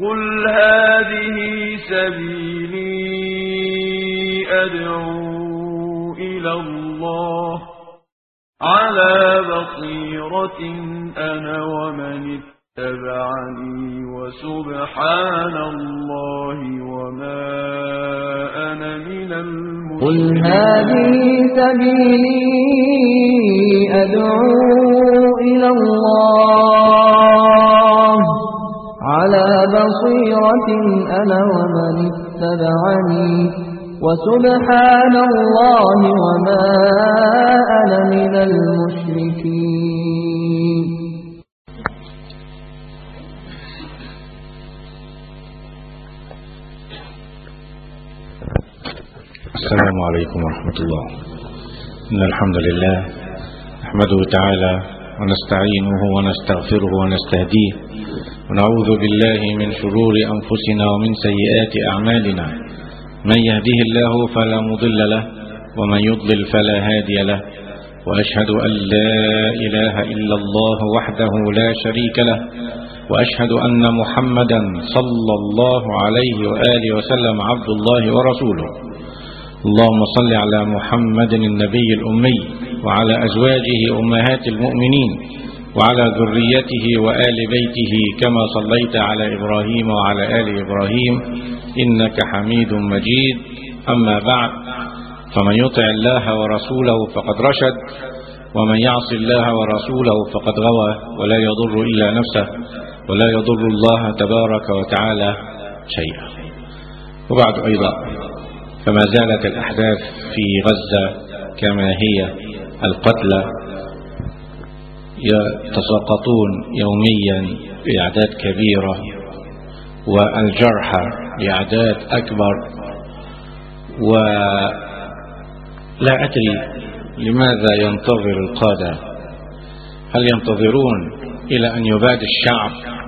قل هذه سبيلي أدعو إلى الله على بصيرة أنا ومن اتبعني وسبحان الله وما أنا من قل المشركين هذه سبيلي أدعو إلى الله على بصيرة أنا ومن اتبعني وسبحان الله وما أنا من المشركين السلام عليكم ورحمة الله إن الحمد لله نحمده تعالى ونستعينه ونستغفره ونستهديه ونعوذ بالله من شرور أنفسنا ومن سيئات أعمالنا من يهده الله فلا مضل له ومن يضلل فلا هادي له وأشهد أن لا إله إلا الله وحده لا شريك له وأشهد أن محمدا صلى الله عليه وآله وسلم عبد الله ورسوله اللهم صل على محمد النبي الأمي وعلى أزواجه أمهات المؤمنين وعلى ذريته وآل بيته كما صليت على إبراهيم وعلى آل إبراهيم إنك حميد مجيد أما بعد فمن يطع الله ورسوله فقد رشد ومن يعص الله ورسوله فقد غوى ولا يضر إلا نفسه ولا يضر الله تبارك وتعالى شيئا وبعد أيضا فما زالت الأحداث في غزة كما هي القتلى يتساقطون يوميا بأعداد كبيرة والجرحى بأعداد أكبر ولا أدري لماذا ينتظر القادة هل ينتظرون إلى أن يباد الشعب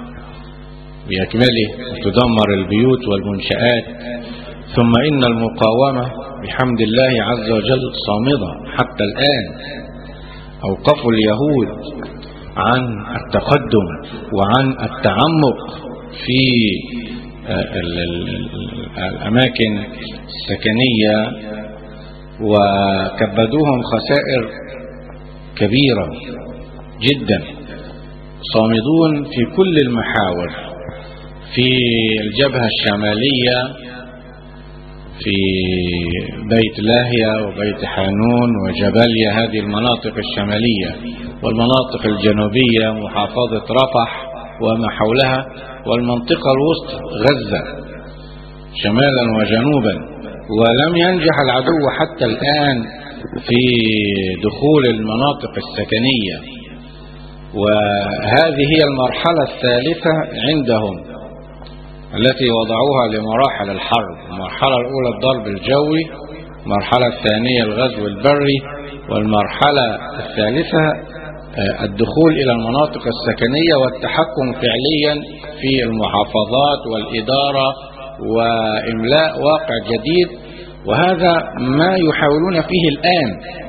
بأكمله وتدمر البيوت والمنشآت ثم إن المقاومة بحمد الله عز وجل صامدة حتى الآن أوقفوا اليهود عن التقدم وعن التعمق في ال- ال- الأماكن السكنية وكبدوهم خسائر كبيرة جدا صامدون في كل المحاور في الجبهة الشمالية في بيت لاهيا وبيت حانون وجباليا هذه المناطق الشمالية والمناطق الجنوبية محافظة رفح وما حولها والمنطقة الوسطى غزة شمالا وجنوبا ولم ينجح العدو حتى الآن في دخول المناطق السكنية وهذه هي المرحلة الثالثة عندهم التي وضعوها لمراحل الحرب المرحلة الأولى الضرب الجوي المرحلة الثانية الغزو البري والمرحلة الثالثة آه، الدخول إلى المناطق السكنية والتحكم فعليا في المحافظات والإدارة وإملاء واقع جديد وهذا ما يحاولون فيه الآن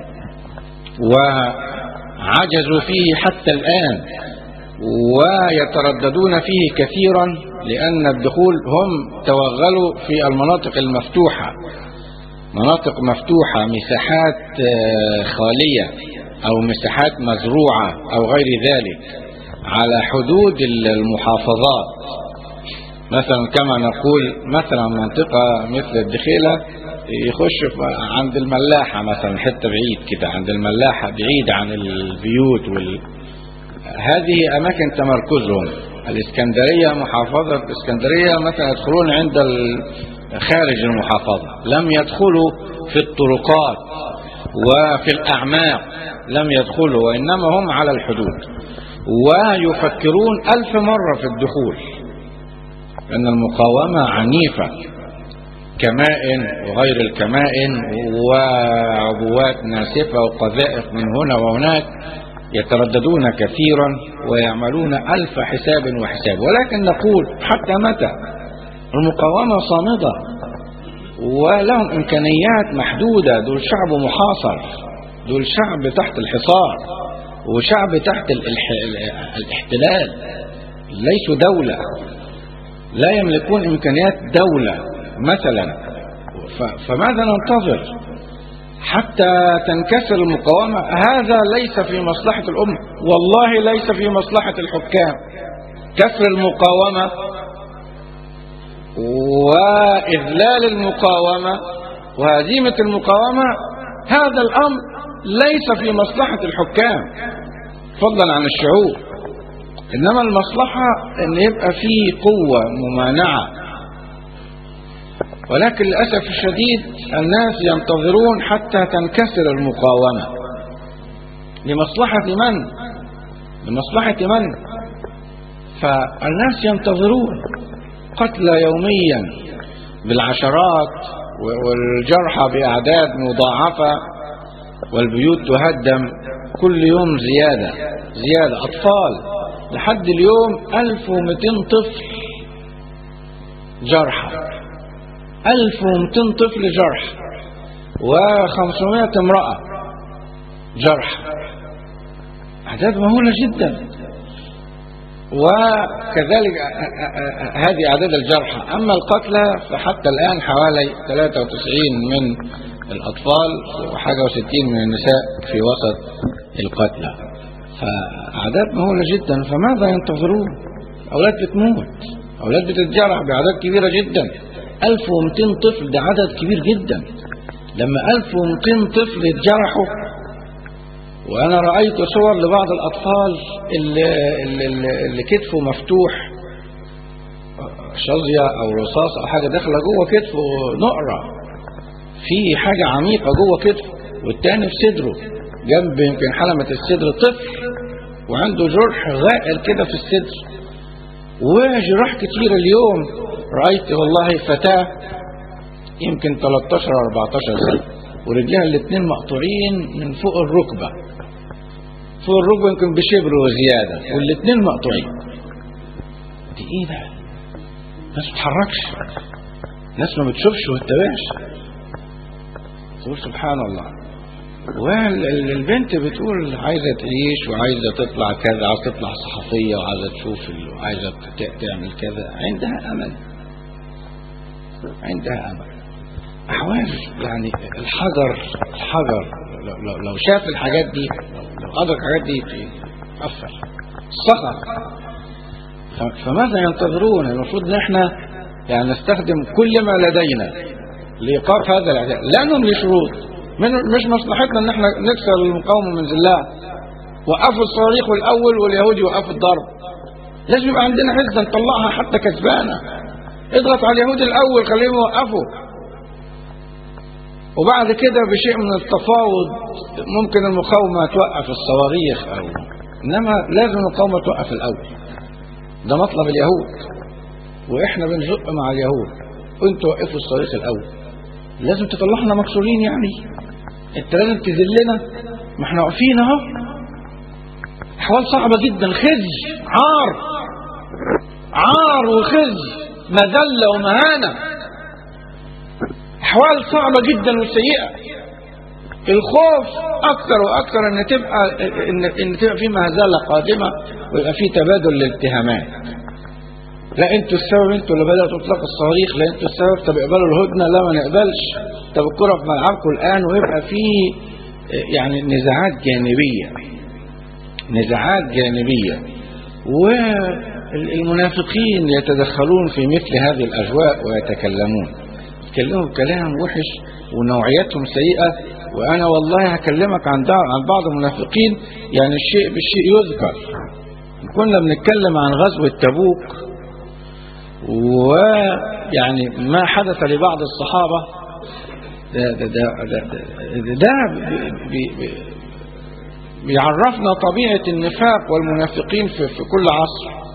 وعجزوا فيه حتى الآن ويترددون فيه كثيرا لأن الدخول هم توغلوا في المناطق المفتوحة مناطق مفتوحة مساحات آه، خالية أو مساحات مزروعة أو غير ذلك على حدود المحافظات مثلا كما نقول مثلا منطقة مثل الدخيلة يخش في- عند الملاحة مثلا حتة بعيد كده عند الملاحة بعيد عن البيوت وال... هذه أماكن تمركزهم الإسكندرية محافظة الإسكندرية مثلا يدخلون عند ال- خارج المحافظة لم يدخلوا في الطرقات وفي الأعماق لم يدخلوا وإنما هم على الحدود ويفكرون ألف مرة في الدخول لأن المقاومة عنيفة كمائن وغير الكمائن وعبوات ناسفة وقذائف من هنا وهناك يترددون كثيرا ويعملون ألف حساب وحساب ولكن نقول حتى متى المقاومة صامدة ولهم إمكانيات محدودة دول شعب محاصر دول شعب تحت الحصار وشعب تحت الإلح... الاحتلال ليسوا دولة لا يملكون إمكانيات دولة مثلا ف- فماذا ننتظر حتى تنكسر المقاومة هذا ليس في مصلحة الأمة والله ليس في مصلحة الحكام كسر المقاومة وإذلال المقاومة وهزيمة المقاومة هذا الأمر ليس في مصلحة الحكام فضلا عن الشعوب إنما المصلحة أن يبقى فيه قوة ممانعة ولكن للأسف الشديد الناس ينتظرون حتى تنكسر المقاومة لمصلحة من؟ لمصلحة من؟ فالناس ينتظرون قتلى يوميا بالعشرات والجرحى بأعداد مضاعفة والبيوت تهدم كل يوم زيادة زيادة أطفال لحد اليوم 1200 طفل جرحى 1200 طفل جرح و500 امرأة جرح أعداد مهولة جدا وكذلك هذه أعداد الجرحى أما القتلى فحتى الآن حوالي 93 من الأطفال وحاجة وستين من النساء في وسط القتلى فأعداد مهولة جدا فماذا ينتظرون أولاد بتموت أولاد بتتجرح بأعداد كبيرة جدا 1200 طفل ده عدد كبير جدا لما 1200 طفل يتجرحوا وأنا رأيت صور لبعض الأطفال اللي, اللي, اللي كتفه مفتوح شظية أو رصاص أو حاجة داخلة جوه كتفه نقرة في حاجة عميقة جوه كتفه والتاني في صدره جنب يمكن حلمة الصدر طفل وعنده جرح غائر كده في الصدر وجراح كتير اليوم رأيت والله فتاة يمكن 13 أو 14 سنة ورجلها الاثنين مقطوعين من فوق الركبة فوق الركبة يمكن بشبر وزيادة والاثنين مقطوعين دي ايه ده ناس ما بتتحركش ناس ما بتشوفش وتتابعش تقول سبحان الله والبنت بتقول عايزة تعيش وعايزة تطلع كذا عايزة تطلع صحفية وعايزة تشوف ال- وعايزة ت- تعمل كذا عندها أمل عندها أمل أحوال يعني الحجر الحجر لو, لو, لو شاف الحاجات دي لو أدرك الحاجات دي يتأثر سقط ف- فماذا ينتظرون المفروض ان احنا يعني نستخدم كل ما لدينا لإيقاف هذا العداء لا نملي شروط من مش مصلحتنا ان احنا نكسر المقاومة من ذلها وقفوا الصواريخ الأول واليهود يوقفوا الضرب لازم يبقى عندنا عزة نطلعها حتى كسبانة اضغط على اليهود الأول خليهم يوقفوا وبعد كده بشيء من التفاوض ممكن المقاومة توقف الصواريخ أو إنما لازم المقاومة توقف الأول ده مطلب اليهود وإحنا بنزق مع اليهود وانتوا وقفوا الصواريخ الأول لازم تطلعنا مكسورين يعني انت لازم تذلنا ما احنا واقفين اهو احوال صعبة جدا خزي عار عار وخزي مذلة ومهانة احوال صعبة جدا وسيئة الخوف اكثر واكثر ان تبقى ان, إن تبقى في مهزلة قادمة ويبقى في تبادل للاتهامات لا انتوا السبب انتوا اللي بدأتوا اطلاق الصواريخ لا انتوا السبب طب اقبلوا الهدنة لا ما نقبلش طب الكرة في ملعبكم الان ويبقى في يعني نزاعات جانبية نزاعات جانبية والمنافقين يتدخلون في مثل هذه الأجواء ويتكلمون يتكلموا بكلام وحش ونوعيتهم سيئة وأنا والله هكلمك عن عن بعض المنافقين يعني الشيء بالشيء يذكر كنا بنتكلم عن غزوة تبوك ويعني ما حدث لبعض الصحابة ده, ده, ده, ده, ده بي بي بيعرفنا طبيعة النفاق والمنافقين في, في كل عصر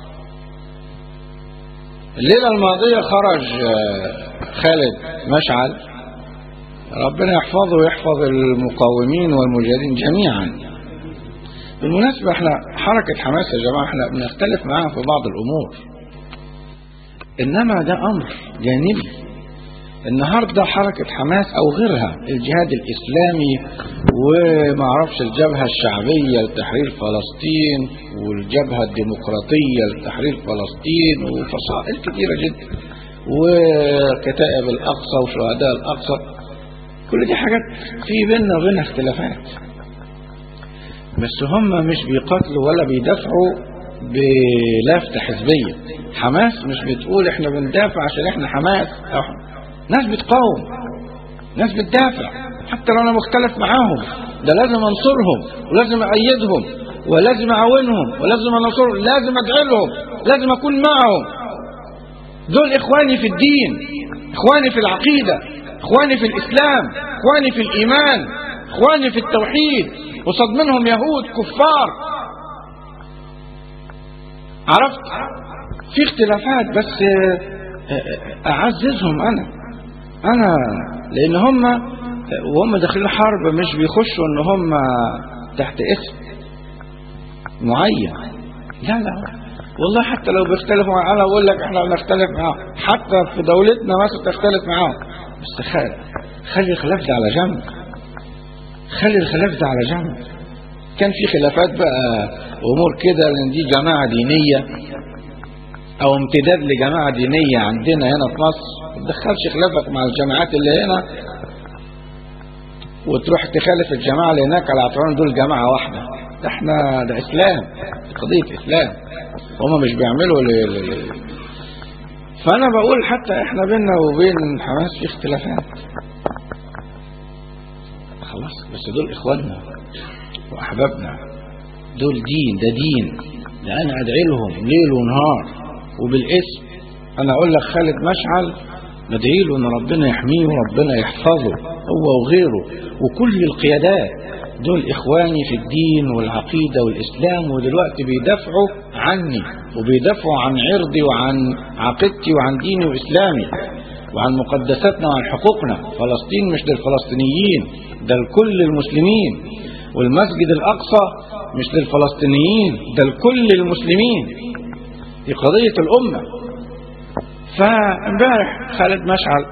الليلة الماضية خرج خالد مشعل ربنا يحفظه ويحفظ المقاومين والمجاهدين جميعا بالمناسبة احنا حركة حماس يا جماعة احنا بنختلف معاها في بعض الأمور إنما ده أمر جانبي النهاردة حركة حماس أو غيرها الجهاد الإسلامي وما اعرفش الجبهة الشعبية لتحرير فلسطين والجبهة الديمقراطية لتحرير فلسطين وفصائل كثيرة جدا وكتائب الأقصى وشهداء الأقصى كل دي حاجات في بيننا وبينها اختلافات بس هم مش بيقاتلوا ولا بيدافعوا بلافتة حزبية حماس مش بتقول احنا بندافع عشان احنا حماس أو ناس بتقاوم ناس بتدافع حتى لو انا مختلف معاهم ده لازم انصرهم ولازم ايدهم ولازم اعاونهم ولازم انصرهم لازم ادعي لهم لازم اكون معهم دول اخواني في الدين اخواني في العقيدة اخواني في الاسلام اخواني في الايمان اخواني في التوحيد وصد منهم يهود كفار عرفت في اختلافات بس اعززهم انا انا لان هم وهم داخلين حرب مش بيخشوا ان هم تحت اسم معين لا لا والله حتى لو بيختلفوا مع انا اقول لك احنا بنختلف معاهم حتى في دولتنا مثلا تختلف معاهم بس خلي خلي الخلاف ده على جنب خلي الخلاف ده على جنب كان في خلافات بقى امور كده لان دي جماعه دينيه او امتداد لجماعه دينيه عندنا هنا في مصر ما تدخلش خلافك مع الجماعات اللي هنا وتروح تخالف الجماعه اللي هناك على اعتبار دول جماعه واحده ده احنا ده اسلام قضيه اسلام هما مش بيعملوا ل... ل... فانا بقول حتى احنا بيننا وبين حماس في اختلافات خلاص بس دول اخواننا واحبابنا دول دين ده دين ده انا ادعي لهم ليل ونهار وبالاسم انا اقول لك خالد مشعل ندعي له ان ربنا يحميه وربنا يحفظه هو وغيره وكل القيادات دول اخواني في الدين والعقيدة والاسلام ودلوقتي بيدافعوا عني وبيدافعوا عن عرضي وعن عقيدتي وعن ديني واسلامي وعن مقدساتنا وعن حقوقنا فلسطين مش للفلسطينيين ده لكل المسلمين والمسجد الاقصى مش للفلسطينيين ده لكل المسلمين دي قضية الامة فامبارح خالد مشعل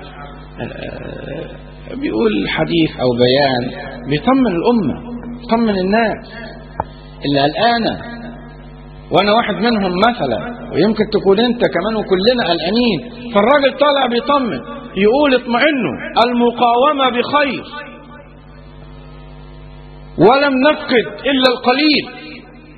بيقول حديث او بيان بيطمن الامه يطمن الناس اللي قلقانه وانا واحد منهم مثلا ويمكن تكون انت كمان وكلنا قلقانين فالراجل طالع بيطمن يقول اطمئنوا المقاومه بخير ولم نفقد الا القليل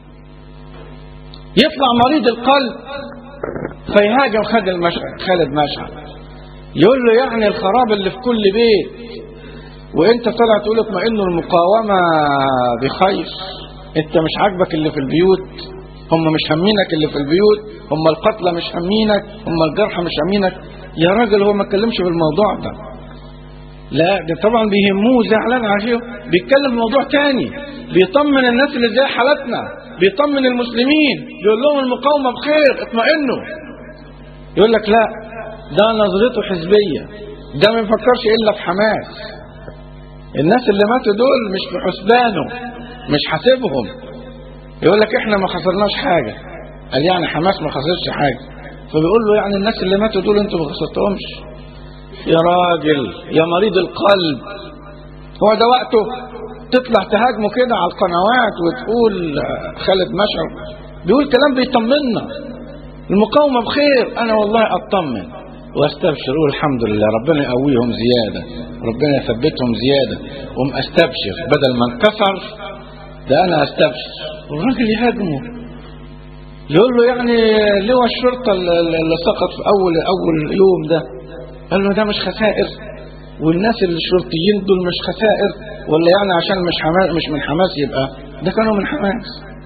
يطلع مريض القلب فيهاجم خالد مشعل يقول له يعني الخراب اللي في كل بيت وانت طلع تقول اطمئنوا المقاومة بخير انت مش عاجبك اللي في البيوت هم مش همينك اللي في البيوت هم القتلى مش همينك هم الجرحى مش همينك يا راجل هو ما اتكلمش في الموضوع ده لا ده طبعا بيهموه زعلان عشان بيتكلم في موضوع تاني بيطمن الناس اللي زي حالتنا بيطمن المسلمين بيقول لهم المقاومة بخير اطمئنوا يقول لك لا ده نظرته حزبية ده ما يفكرش إلا في حماس الناس اللي ماتوا دول مش في حسبانه مش حاسبهم يقول لك احنا ما خسرناش حاجة قال يعني حماس ما خسرش حاجة فبيقول له يعني الناس اللي ماتوا دول انتوا ما خسرتهمش يا راجل يا مريض القلب هو ده وقته تطلع تهاجمه كده على القنوات وتقول خالد مشعل بيقول كلام بيطمنا المقاومة بخير انا والله اطمن واستبشر اقول الحمد لله ربنا يقويهم زيادة ربنا يثبتهم زيادة قوم استبشر بدل ما انكسر ده انا استبشر والراجل يهاجمه يقول له يعني لواء الشرطة اللي سقط في اول اول يوم ده قال له ده مش خسائر والناس الشرطيين دول مش خسائر ولا يعني عشان مش حماس مش من حماس يبقى ده كانوا من حماس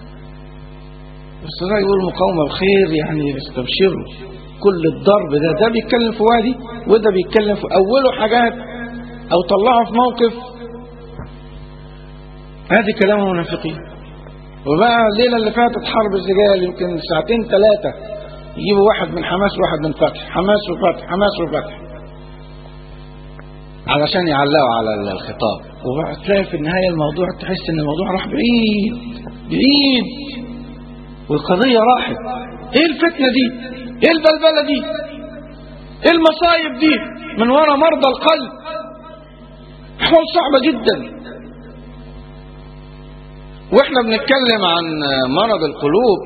بس ده يقول مقاومة بخير يعني استبشروا كل الضرب ده ده بيتكلم في وادي وده بيتكلم في أوله حاجات أو طلعه في موقف هذه كلام المنافقين وبقى الليلة اللي فاتت حرب الزجاج يمكن ساعتين ثلاثة يجيبوا واحد من حماس وواحد من فتح حماس وفتح حماس وفتح علشان يعلقوا على الخطاب وبعد تلاقي في النهاية الموضوع تحس ان الموضوع راح بعيد بعيد والقضية راحت ايه الفتنة دي ايه البلبلة دي ايه المصايب دي من وراء مرضى القلب أحوال صعبة جدا واحنا بنتكلم عن مرض القلوب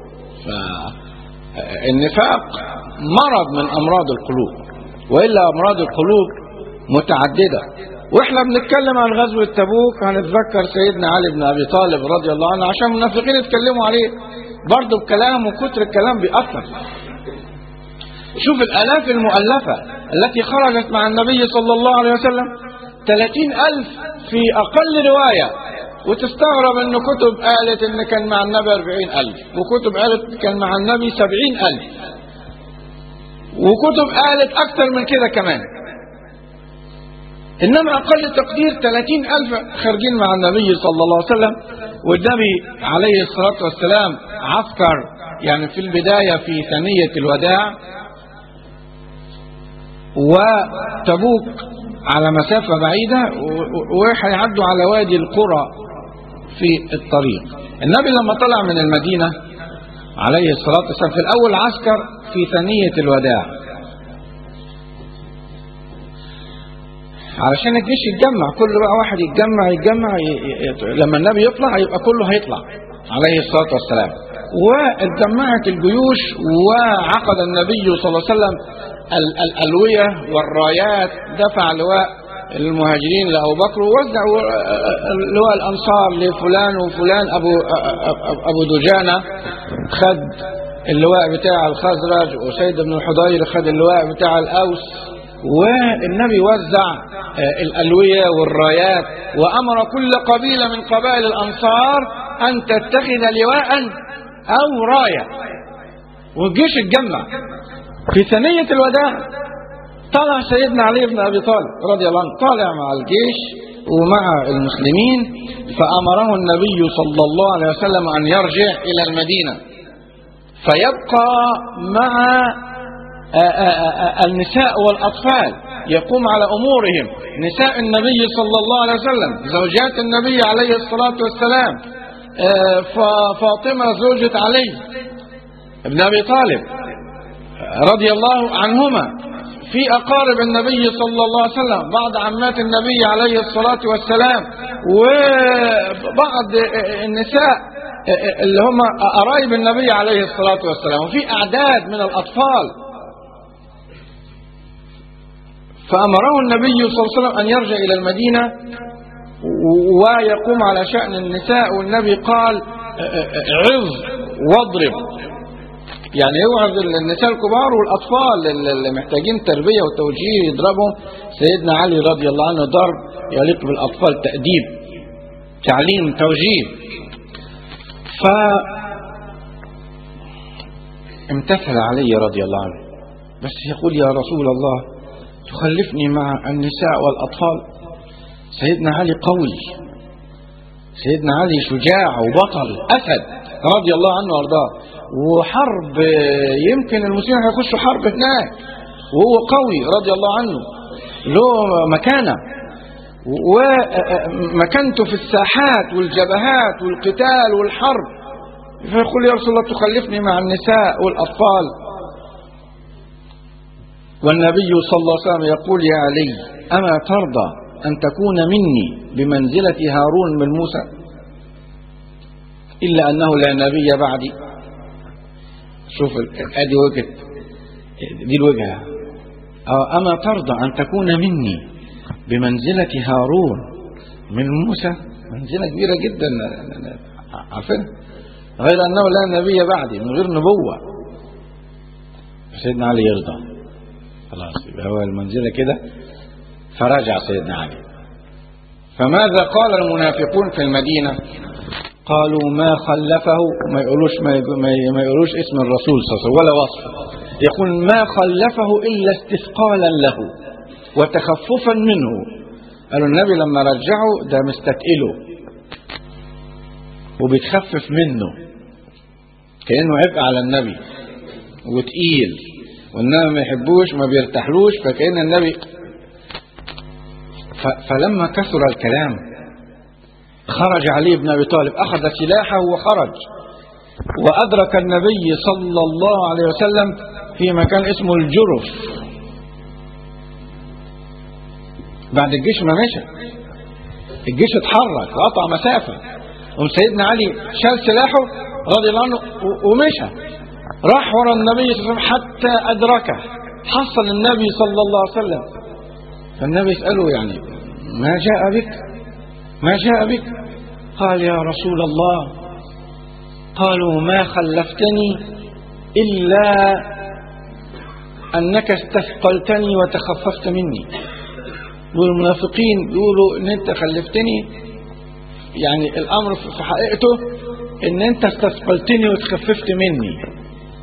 فالنفاق مرض من امراض القلوب والا امراض القلوب متعدده واحنا بنتكلم عن غزوه تبوك هنتذكر سيدنا علي بن ابي طالب رضي الله عنه عشان المنافقين يتكلموا عليه برضه بكلام وكتر الكلام بيأثر شوف الالاف المؤلفه التي خرجت مع النبي صلى الله عليه وسلم 30 ألف في أقل رواية وتستغرب أن كتب قالت أن كان مع النبي 40 ألف وكتب قالت كان مع النبي 70 ألف وكتب قالت أكثر من كده كمان إنما أقل تقدير 30 ألف خارجين مع النبي صلى الله عليه وسلم والنبي عليه الصلاة والسلام عسكر يعني في البداية في ثنية الوداع وتبوك على مسافة بعيدة وهيعدوا على وادي القرى في الطريق النبي لما طلع من المدينة عليه الصلاة والسلام في الأول عسكر في ثنية الوداع علشان الجيش يتجمع كل بقى واحد يتجمع يتجمع ي... ي... لما النبي يطلع يبقى كله هيطلع عليه الصلاة والسلام واتجمعت الجيوش وعقد النبي صلى الله عليه وسلم ال- الألوية والرايات دفع لواء المهاجرين لأبو بكر ووزع لواء الأنصار لفلان وفلان أبو, أبو دجانة خد اللواء بتاع الخزرج وسيد بن الحضير خد اللواء بتاع الأوس والنبي وزع الألوية والرايات وأمر كل قبيلة من قبائل الأنصار أن تتخذ لواء أو راية والجيش اتجمع في ثنية الوداع طلع سيدنا علي بن أبي طالب رضي الله عنه طالع مع الجيش ومع المسلمين فأمره النبي صلى الله عليه وسلم أن يرجع إلى المدينة فيبقى مع النساء والأطفال يقوم على أمورهم نساء النبي صلى الله عليه وسلم زوجات النبي عليه الصلاة والسلام فاطمة زوجة علي ابن أبي طالب رضي الله عنهما في أقارب النبي صلى الله عليه وسلم بعض عمات النبي عليه الصلاة والسلام وبعض النساء اللي هم قرايب النبي عليه الصلاة والسلام وفي أعداد من الأطفال فأمره النبي صلى الله عليه وسلم أن يرجع إلى المدينة ويقوم على شأن النساء والنبي قال عظ واضرب يعني يوعظ النساء الكبار والأطفال اللي محتاجين تربية وتوجيه يضربهم سيدنا علي رضي الله عنه ضرب يليق بالأطفال تأديب تعليم توجيه ف امتثل علي رضي الله عنه بس يقول يا رسول الله تخلفني مع النساء والأطفال سيدنا علي قوي سيدنا علي شجاع وبطل أسد رضي الله عنه وارضاه وحرب يمكن المسلمين هيخشوا حرب هناك وهو قوي رضي الله عنه له مكانة ومكانته في الساحات والجبهات والقتال والحرب فيقول يا رسول الله تخلفني مع النساء والأطفال والنبي صلى الله عليه وسلم يقول يا علي أما ترضى أن تكون مني بمنزلة هارون من موسى إلا أنه لا نبي بعدي شوف ادي وجهه دي الوجهه اما ترضى ان تكون مني بمنزله هارون من موسى منزله كبيره جدا عارفين غير انه لا نبي بعدي من غير نبوه سيدنا علي يرضى خلاص يبقى هو المنزله كده فرجع سيدنا علي فماذا قال المنافقون في المدينه قالوا ما خلفه ما يقولوش ما يقولوش اسم الرسول صلى الله عليه وسلم ولا وصف يقول ما خلفه الا استثقالا له وتخففا منه قالوا النبي لما رجعه ده مستثقله وبيتخفف منه كانه عبء على النبي وتقيل والنبي ما يحبوش ما بيرتاحلوش فكان النبي فلما كثر الكلام خرج علي بن ابي طالب اخذ سلاحه وخرج وادرك النبي صلى الله عليه وسلم في مكان اسمه الجرف بعد الجيش ما مشى الجيش اتحرك وقطع مسافة قام سيدنا علي شال سلاحه رضي الله عنه و- ومشى راح ورا النبي صلى الله عليه وسلم حتى أدركه حصل النبي صلى الله عليه وسلم فالنبي يسأله يعني ما جاء بك ما جاء بك قال يا رسول الله قالوا ما خلفتني إلا أنك استثقلتني وتخففت مني والمنافقين يقولوا ان انت خلفتني يعني الامر في حقيقته ان انت استثقلتني وتخففت مني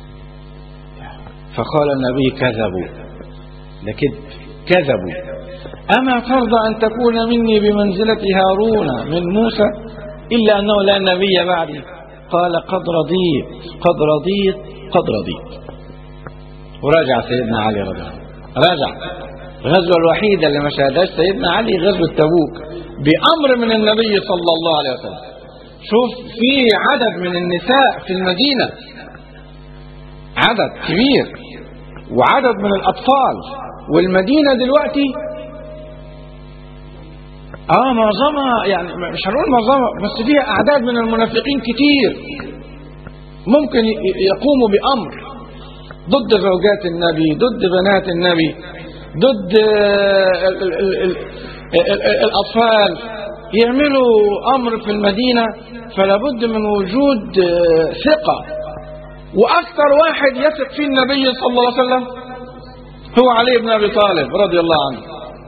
فقال النبي كذبوا ده كذب كذبوا أما ترضى أن تكون مني بمنزلة هارون من موسى إلا أنه لا نبي بعدي قال قد رضيت قد رضيت قد رضيت ورجع سيدنا علي رضي الله عنه رجع الغزوة الوحيدة اللي ما شهدهاش سيدنا علي غزوة تبوك بأمر من النبي صلى الله عليه وسلم شوف في عدد من النساء في المدينة عدد كبير وعدد من الأطفال والمدينة دلوقتي اه معظمها يعني مش هنقول معظمها بس فيها أعداد من المنافقين كتير ممكن ي- يقوموا بأمر ضد زوجات النبي ضد بنات النبي ضد آه، ال- ال- ال- ال- ال- ال- الأطفال يعملوا أمر في المدينة فلا بد من وجود آه، ثقة وأكثر واحد يثق فيه النبي صلى الله عليه وسلم هو علي بن أبي طالب رضي الله عنه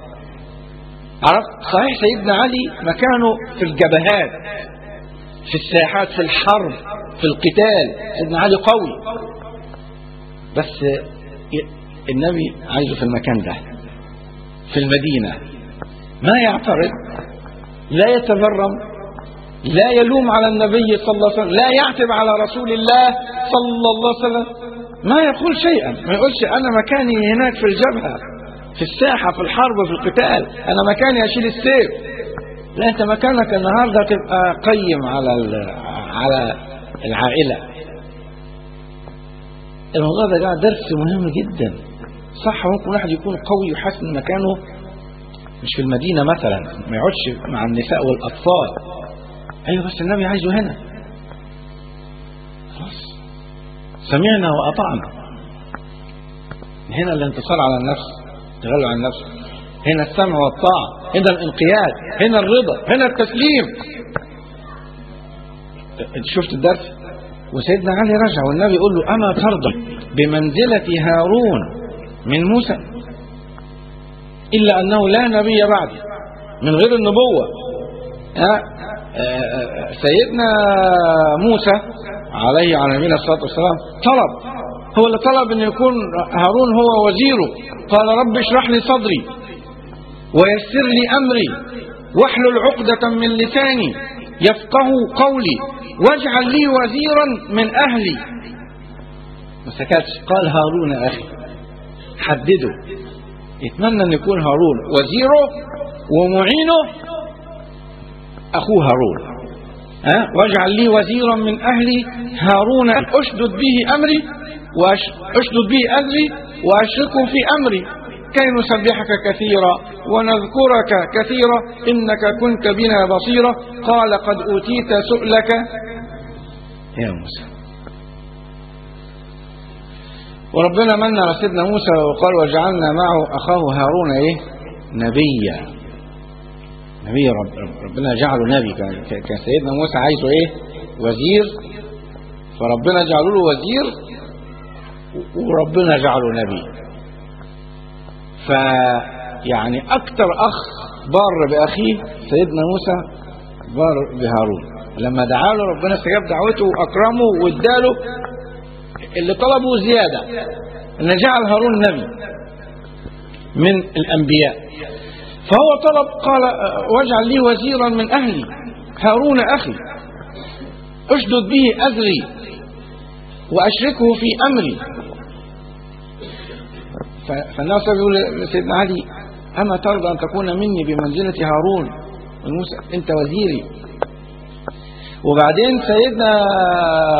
عرفت صحيح سيدنا علي مكانه في الجبهات في الساحات في الحرب في القتال سيدنا علي قوي بس النبي عايزه في المكان ده في المدينة ما يعترض لا يتذرم لا يلوم على النبي صلى الله عليه وسلم لا يعتب على رسول الله صلى الله عليه وسلم ما يقول شيئا ما يقولش أنا مكاني هناك في الجبهة في الساحة في الحرب في القتال أنا مكاني أشيل السيف لا أنت مكانك النهاردة تبقى قيم على ال- على العائلة الموضوع ده جاء درس مهم جدا صح ممكن واحد يكون قوي وحاسس ان مكانه مش في المدينة مثلا ما يقعدش مع النساء والأطفال أيوة بس النبي عايزه هنا خلاص سمعنا وأطعنا هنا الانتصار على النفس التغلب على النفس هنا السمع والطاعة هنا الانقياد هنا الرضا هنا التسليم انت شفت الدرس وسيدنا علي رجع والنبي يقول له أما ترضى بمنزلة هارون من موسى إلا أنه لا نبي بعدي من غير النبوة ها؟ آه، آه، سيدنا موسى عليه على نبينا الصلاة والسلام طلب هو اللي طلب أن يكون هارون هو وزيره قال رب اشرح لي صدري ويسر لي أمري واحلل عقدة من لساني يفقه قولي واجعل لي وزيرا من أهلي ما سكتش قال هارون أخي حدده يتمنى أن يكون هارون وزيره ومعينه أخوه هارون ها واجعل لي وزيرا من أهلي هارون أشدد به أمري وأشدد به أذري وأشركه في أمري كي نسبحك كثيرا ونذكرك كثيرا إنك كنت بنا بصيرا قال قد أوتيت سؤلك يا موسى وربنا من على سيدنا موسى وقال وجعلنا معه أخاه هارون إيه نبيا نبي رب ربنا جعله نبي كان كان سيدنا موسى عايزه ايه وزير فربنا جعله له وزير وربنا جعله نبي فيعني اكتر اخ بار باخيه سيدنا موسى بار بهارون لما دعا له ربنا استجاب دعوته واكرمه واداله اللي طلبه زياده ان جعل هارون نبي من الانبياء فهو طلب قال واجعل لي وزيرا من أهلي هارون أخي أشدد به أذري وأشركه في أمري فالناس يقول لسيدنا علي أما ترضى أن تكون مني بمنزلة هارون وموسى أنت وزيري وبعدين سيدنا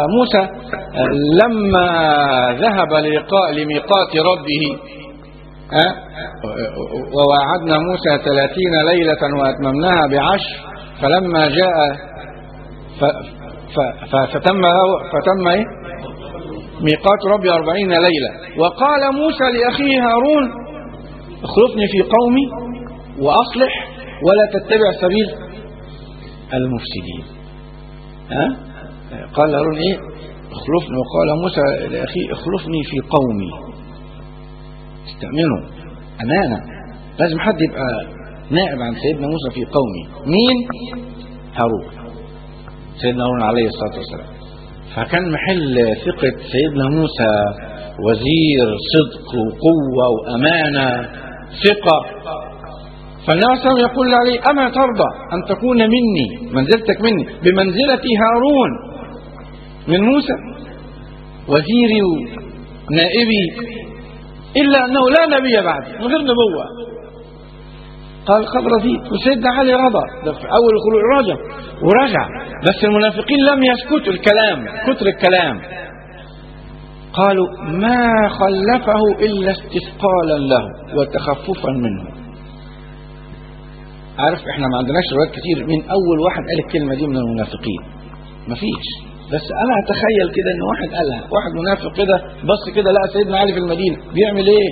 موسى لما ذهب للقاء لميقات ربه أه؟ وواعدنا موسى ثلاثين ليلة وأتممناها بعشر فلما جاء ف ف ف فتم فتم إيه؟ ميقات ربي أربعين ليلة وقال موسى لأخيه هارون اخلفني في قومي وأصلح ولا تتبع سبيل المفسدين ها قال هارون ايه اخلفني وقال موسى لأخيه اخلفني في قومي استأمنوا أمانة لازم حد يبقى نائب عن سيدنا موسى في قومي مين هارون سيدنا هارون عليه الصلاة والسلام فكان محل ثقة سيدنا موسى وزير صدق وقوة وأمانة ثقة فالنبي صلى الله عليه وسلم يقول عليه أما ترضى أن تكون مني منزلتك مني بمنزلة هارون من موسى وزيري ونائبي إلا أنه لا نبي بعد من غير نبوة قال قد رضيت وسيدنا علي رضى ده في أول الخروج رجع ورجع بس المنافقين لم يسكتوا الكلام كتر الكلام قالوا ما خلفه إلا استثقالا له وتخففا منه عارف احنا ما عندناش روايات كتير من اول واحد قال الكلمه دي من المنافقين مفيش بس انا اتخيل كده ان واحد قالها واحد منافق كده بص كده لقى سيدنا علي في المدينه بيعمل ايه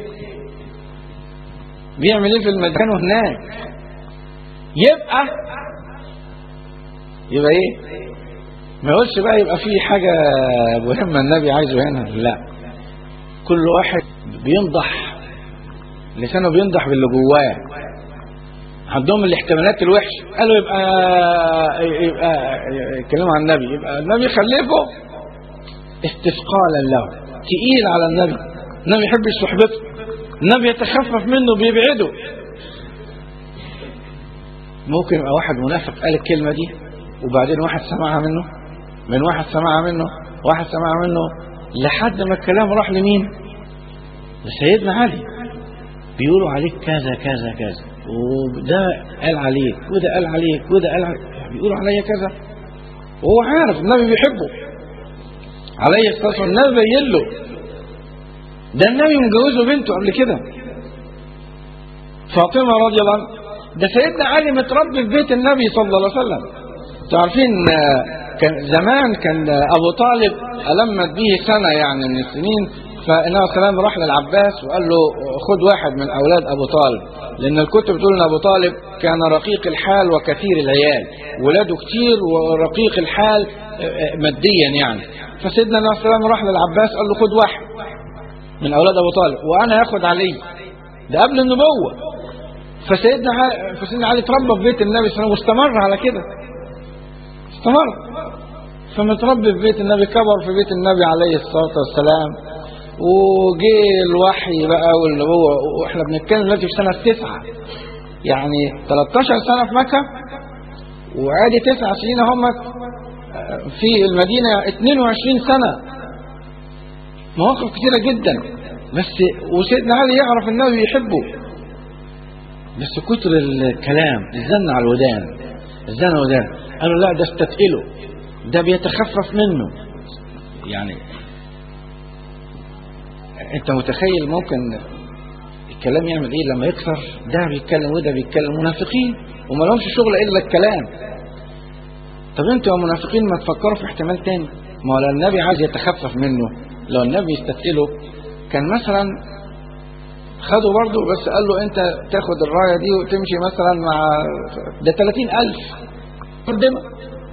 بيعمل ايه في المكان هناك يبقى يبقى ايه ما يقولش بقى يبقى في حاجه مهمه النبي عايزه هنا لا كل واحد بينضح لسانه بينضح باللي جواه عندهم الاحتمالات الوحشه قالوا يبقى يبقى يتكلموا عن النبي يبقى النبي خلفه استثقالا له تقيل على النبي النبي يحب صحبته النبي يتخفف منه بيبعده ممكن يبقى واحد منافق قال الكلمه دي وبعدين واحد سمعها منه من واحد سمعها منه واحد سمعها منه لحد ما الكلام راح لمين لسيدنا علي بيقولوا عليك كذا كذا كذا وده قال عليك وده قال عليك وده قال عليك بيقولوا عليا كذا وهو عارف النبي بيحبه عليه الصلاه والسلام النبي بين له ده النبي مجوزه بنته قبل كده فاطمه رضي الله عنها ده سيدنا علي متربي في بيت النبي صلى الله عليه وسلم تعرفين كان زمان كان ابو طالب المت به سنه يعني من السنين فالنبي صلى الله عليه وسلم راح للعباس وقال له خد واحد من اولاد ابو طالب لان الكتب بتقول ان ابو طالب كان رقيق الحال وكثير العيال ولاده كتير ورقيق الحال ماديا يعني فسيدنا النبي صلى الله عليه وسلم راح للعباس قال له خد واحد من اولاد ابو طالب وانا هاخد علي ده قبل النبوه فسيدنا علي فسيدنا علي اتربى في بيت النبي صلى الله عليه وسلم واستمر على كده استمر فمتربي في بيت النبي كبر في بيت النبي عليه الصلاه والسلام وجه الوحي بقى والنبوة واحنا بنتكلم دلوقتي في سنة تسعة يعني 13 سنة في مكة وعادي تسع سنين هم في المدينة 22 سنة مواقف كثيرة جدا بس وسيدنا علي يعرف النبي يحبه بس كتر الكلام الزن على الودان الزن على الودان قالوا لا ده استثقله ده بيتخفف منه يعني انت متخيل ممكن الكلام يعمل ايه لما يكثر ده بيتكلم وده بيتكلم منافقين وما لهمش شغل الا الكلام طب انتوا يا منافقين ما تفكروا في احتمال تاني ما هو لو النبي عايز يتخفف منه لو النبي يستثقله كان مثلا خده برضه بس قال له انت تاخد الرايه دي وتمشي مثلا مع ده 30000 مقدمه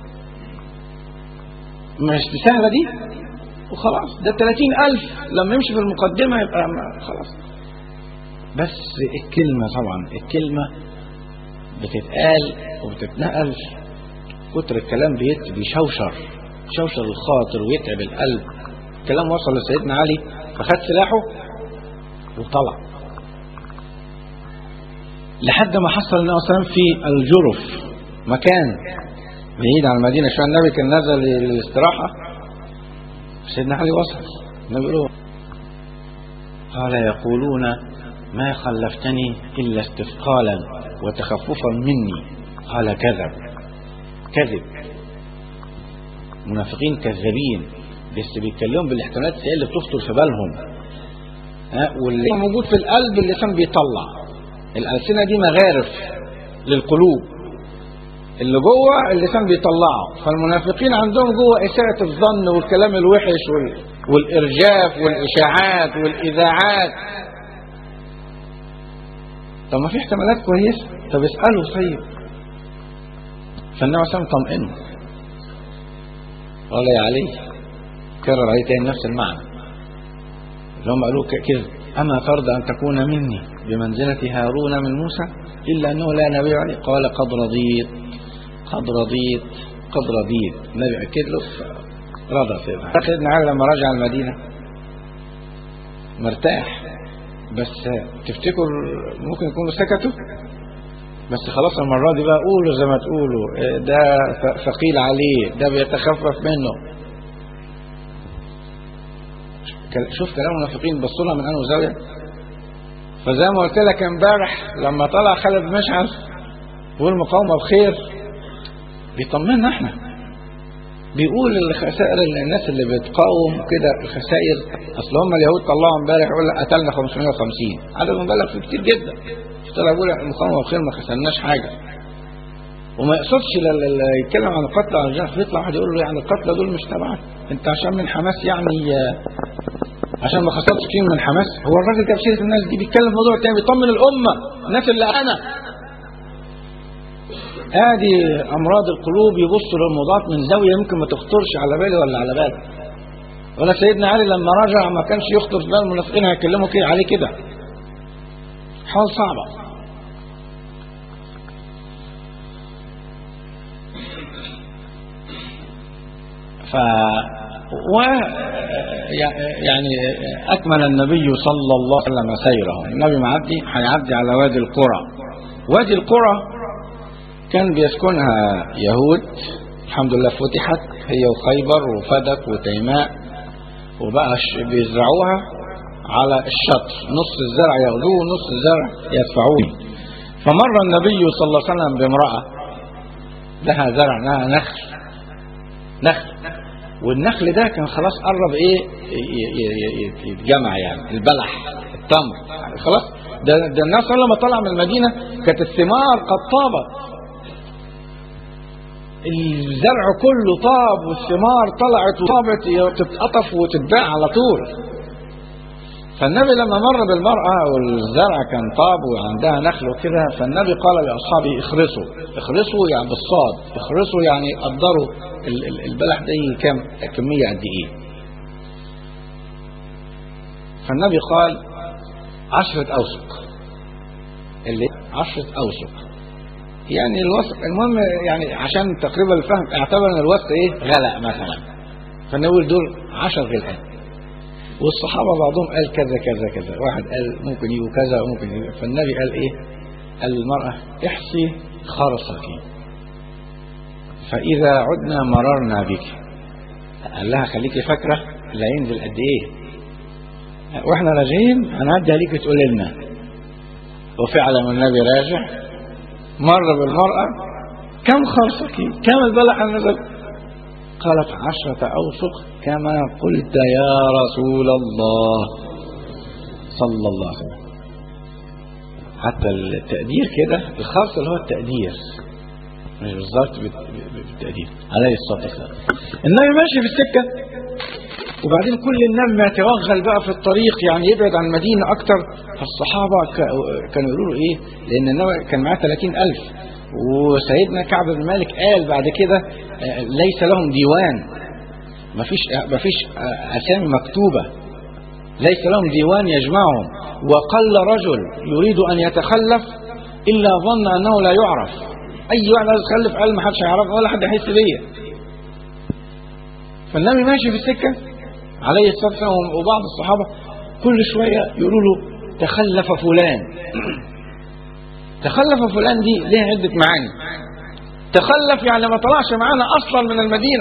مش سهله دي وخلاص ده 30000 لما يمشي في المقدمة يبقى خلاص بس الكلمة طبعا الكلمة بتتقال وبتتنقل كتر الكلام بيت بيشوشر بيشوشر الخاطر ويتعب القلب الكلام وصل لسيدنا علي فخد سلاحه وطلع لحد ما حصل النبي صلى الله عليه وسلم في الجرف مكان بعيد عن المدينة شوية النبي كان نزل للاستراحة سيدنا علي وصل النبي يقول قال يقولون ما خلفتني إلا استثقالا وتخففا مني قال كذب كذب منافقين كذابين بس بيتكلموا بالاحتمالات السيئة اللي بتخطر في بالهم ها واللي موجود في القلب اللسان بيطلع الألسنة دي مغارف للقلوب اللي جوه اللسان بيطلعه فالمنافقين عندهم جوه إساءة الظن والكلام الوحش وال... والإرجاف والإشاعات والإذاعات طب ما في احتمالات كويسة طب اسأله طيب فالنبي صلى الله عليه وسلم طمئنه قال يا علي كرر عليه تاني نفس المعنى اللي هم قالوا ك- كده أما ترضى أن تكون مني بمنزلة هارون من موسى إلا أنه لا نبي عليه قال قد رضيت قد رضيت قد رضيت النبي أكد له رضى سيدنا سيدنا علي لما رجع المدينة مرتاح بس تفتكر ممكن يكونوا سكتوا بس خلاص المرة دي بقى قولوا زي ما تقولوا إيه ده ث- ثقيل عليه ده بيتخفف منه كل- شوف كلام المنافقين بصوا لها من انه زاويه فزي ما قلت لك امبارح لما طلع خالد مشعل والمقاومه بخير بيطمنا احنا بيقول الخسائر اللي الناس اللي بتقاوم كده الخسائر اصل هم اليهود طلعوا امبارح يقول لك قتلنا 550 عدد مبالغ فيه كتير جدا طلع يقول المقاومه بخير ما خسرناش حاجه وما يقصدش ل- ل- ل- يتكلم عن القتلى عن الجنة فيطلع واحد يقول له يعني القتلى دول مش تبعك انت عشان من حماس يعني آه، عشان ما خسرتش كتير من حماس هو الراجل جاب سيره الناس دي بيتكلم في موضوع تاني بيطمن الامه الناس اللي انا ادي امراض القلوب يبصوا للموضوعات من زاويه يمكن ما تخطرش على بالي ولا على بالك ولا سيدنا علي لما رجع ما كانش يخطر في بال المنافقين هيكلموا كده عليه كده حال صعبه ف و يعني اكمل النبي صلى الله عليه وسلم سيره النبي معدي هيعدي على وادي القرى وادي القرى كان بيسكنها يهود الحمد لله فتحت هي وخيبر وفدك وتيماء وبقى ش- بيزرعوها على الشطر نص الزرع ياخذوه ونص الزرع يدفعوه فمر النبي صلى الله عليه وسلم بامرأة لها زرع لها نخل نخل والنخل ده كان خلاص قرب ايه ي- ي- ي- يتجمع يعني البلح التمر يعني خلاص ده, ده الناس لما طلع من المدينة كانت الثمار قد طابت الزرع كله طاب والثمار طلعت وطابت تتقطف وتتباع على طول فالنبي لما مر بالمرأة والزرع كان طاب وعندها نخل وكده فالنبي قال لأصحابه اخرسوا اخرسوا يعني بالصاد اخرسوا يعني قدروا ال- ال- البلح ده كام كمية قد ايه فالنبي قال عشرة أوسق اللي عشرة أوسق يعني الوسق المهم يعني عشان تقريبا الفهم اعتبر ان الوسق ايه غلق مثلا فالنبي يقول دول عشر غلقات والصحابة بعضهم قال كذا كذا كذا واحد قال ممكن يجوا كذا وممكن يجوا فالنبي قال ايه قال للمرأة احصي خرصك فإذا عدنا مررنا بك قال لها خليكي فاكرة اللي هينزل قد ايه واحنا راجعين هنعدي عليك تقول لنا وفعلا النبي راجع مر بالمرأة كم خرصك كم البلح نزل قالت عشرة أوسق كما قلت يا رسول الله صلى الله عليه وسلم حتى التقدير كده الخرص اللي هو التقدير مش بالظبط بت- بالتقدير عليه الصلاة والسلام النبي ماشي في السكة وبعدين كل النبي ما يتوغل بقى في الطريق يعني يبعد عن المدينة أكتر فالصحابة ك- كانوا يقولوا إيه لأن النبي كان معاه 30 ألف وسيدنا كعب بن مالك قال بعد كده آه، ليس لهم ديوان مفيش مفيش آه، أسامي مكتوبة ليس لهم ديوان يجمعهم وقل رجل يريد أن يتخلف إلا ظن أنه لا يعرف أي واحد عايز يتخلف قال ما حدش هيعرفه ولا حد هيحس بيا فالنبي ماشي في السكة عليه الصلاة والسلام وبعض الصحابة كل شوية يقولوا له تخلف فلان تخلف فلان دي ليها عدة معاني تخلف يعني ما طلعش معانا أصلا من المدينة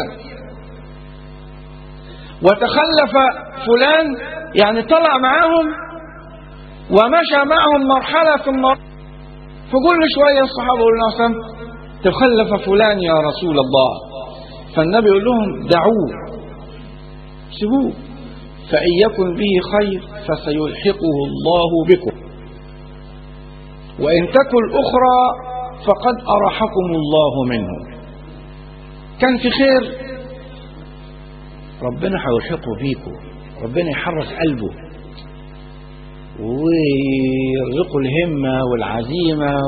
وتخلف فلان يعني طلع معاهم ومشى معهم مرحلة ثم فكل شوية الصحابة يقولوا له "سم، تخلف فلان يا رسول الله فالنبي يقول لهم دعوه سيبوه فإن يكن به خير فسيلحقه الله بكم وإن تكن أخرى فقد أرحكم الله منه كان في خير ربنا هيلحقه بيكم ربنا يحرك قلبه ويرزقه الهمة والعزيمة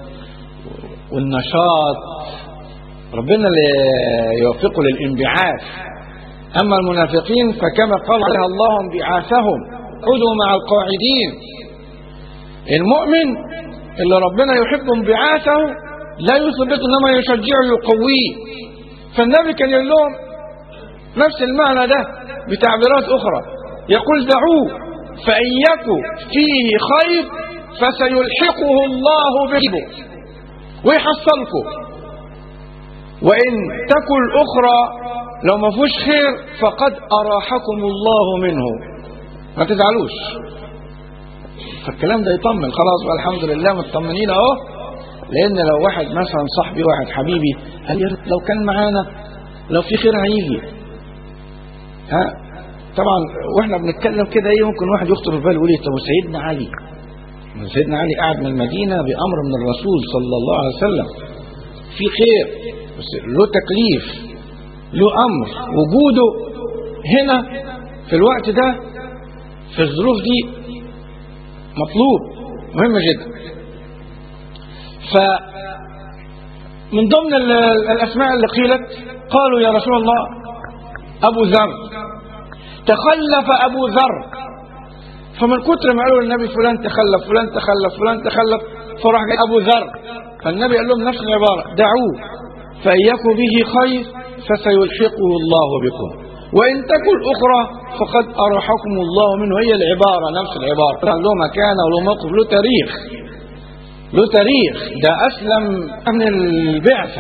والنشاط ربنا اللي يوفقه للانبعاث أما المنافقين فكما قال عليها الله انبعاثهم خذوا مع القاعدين المؤمن اللي ربنا يحب انبعاثه لا يثبت انما يشجعه يقويه فالنبي كان يقول لهم نفس المعنى ده بتعبيرات اخرى يقول دعوه فان يكن فيه خير فسيلحقه الله به ويحصلكم وان تكن الاخرى لو ما فيهوش خير فقد اراحكم الله منه ما تزعلوش فالكلام ده يطمن خلاص بقى الحمد لله مطمنين اهو لان لو واحد مثلا صاحبي واحد حبيبي قال يا ريت لو كان معانا لو في خير هيجي ها طبعا واحنا بنتكلم كده ايه ممكن واحد يخطر في باله يقول ايه طب سيدنا علي سيدنا علي قاعد من المدينه بامر من الرسول صلى الله عليه وسلم في خير بس له تكليف له امر وجوده هنا في الوقت ده في الظروف دي مطلوب مهم جدا ف من ضمن الاسماء اللي قيلت قالوا يا رسول الله ابو ذر تخلف ابو ذر فمن كتر ما قالوا النبي فلان تخلف فلان تخلف فلان تخلف فراح جاي ابو ذر فالنبي قال لهم نفس العباره دعوه فان يكن به خير فسيلحقه الله بكم وإن تكن أخرى فقد أرحكم الله منه هي العبارة نفس العبارة له مكان وله موقف له تاريخ له تاريخ ده أسلم من البعثة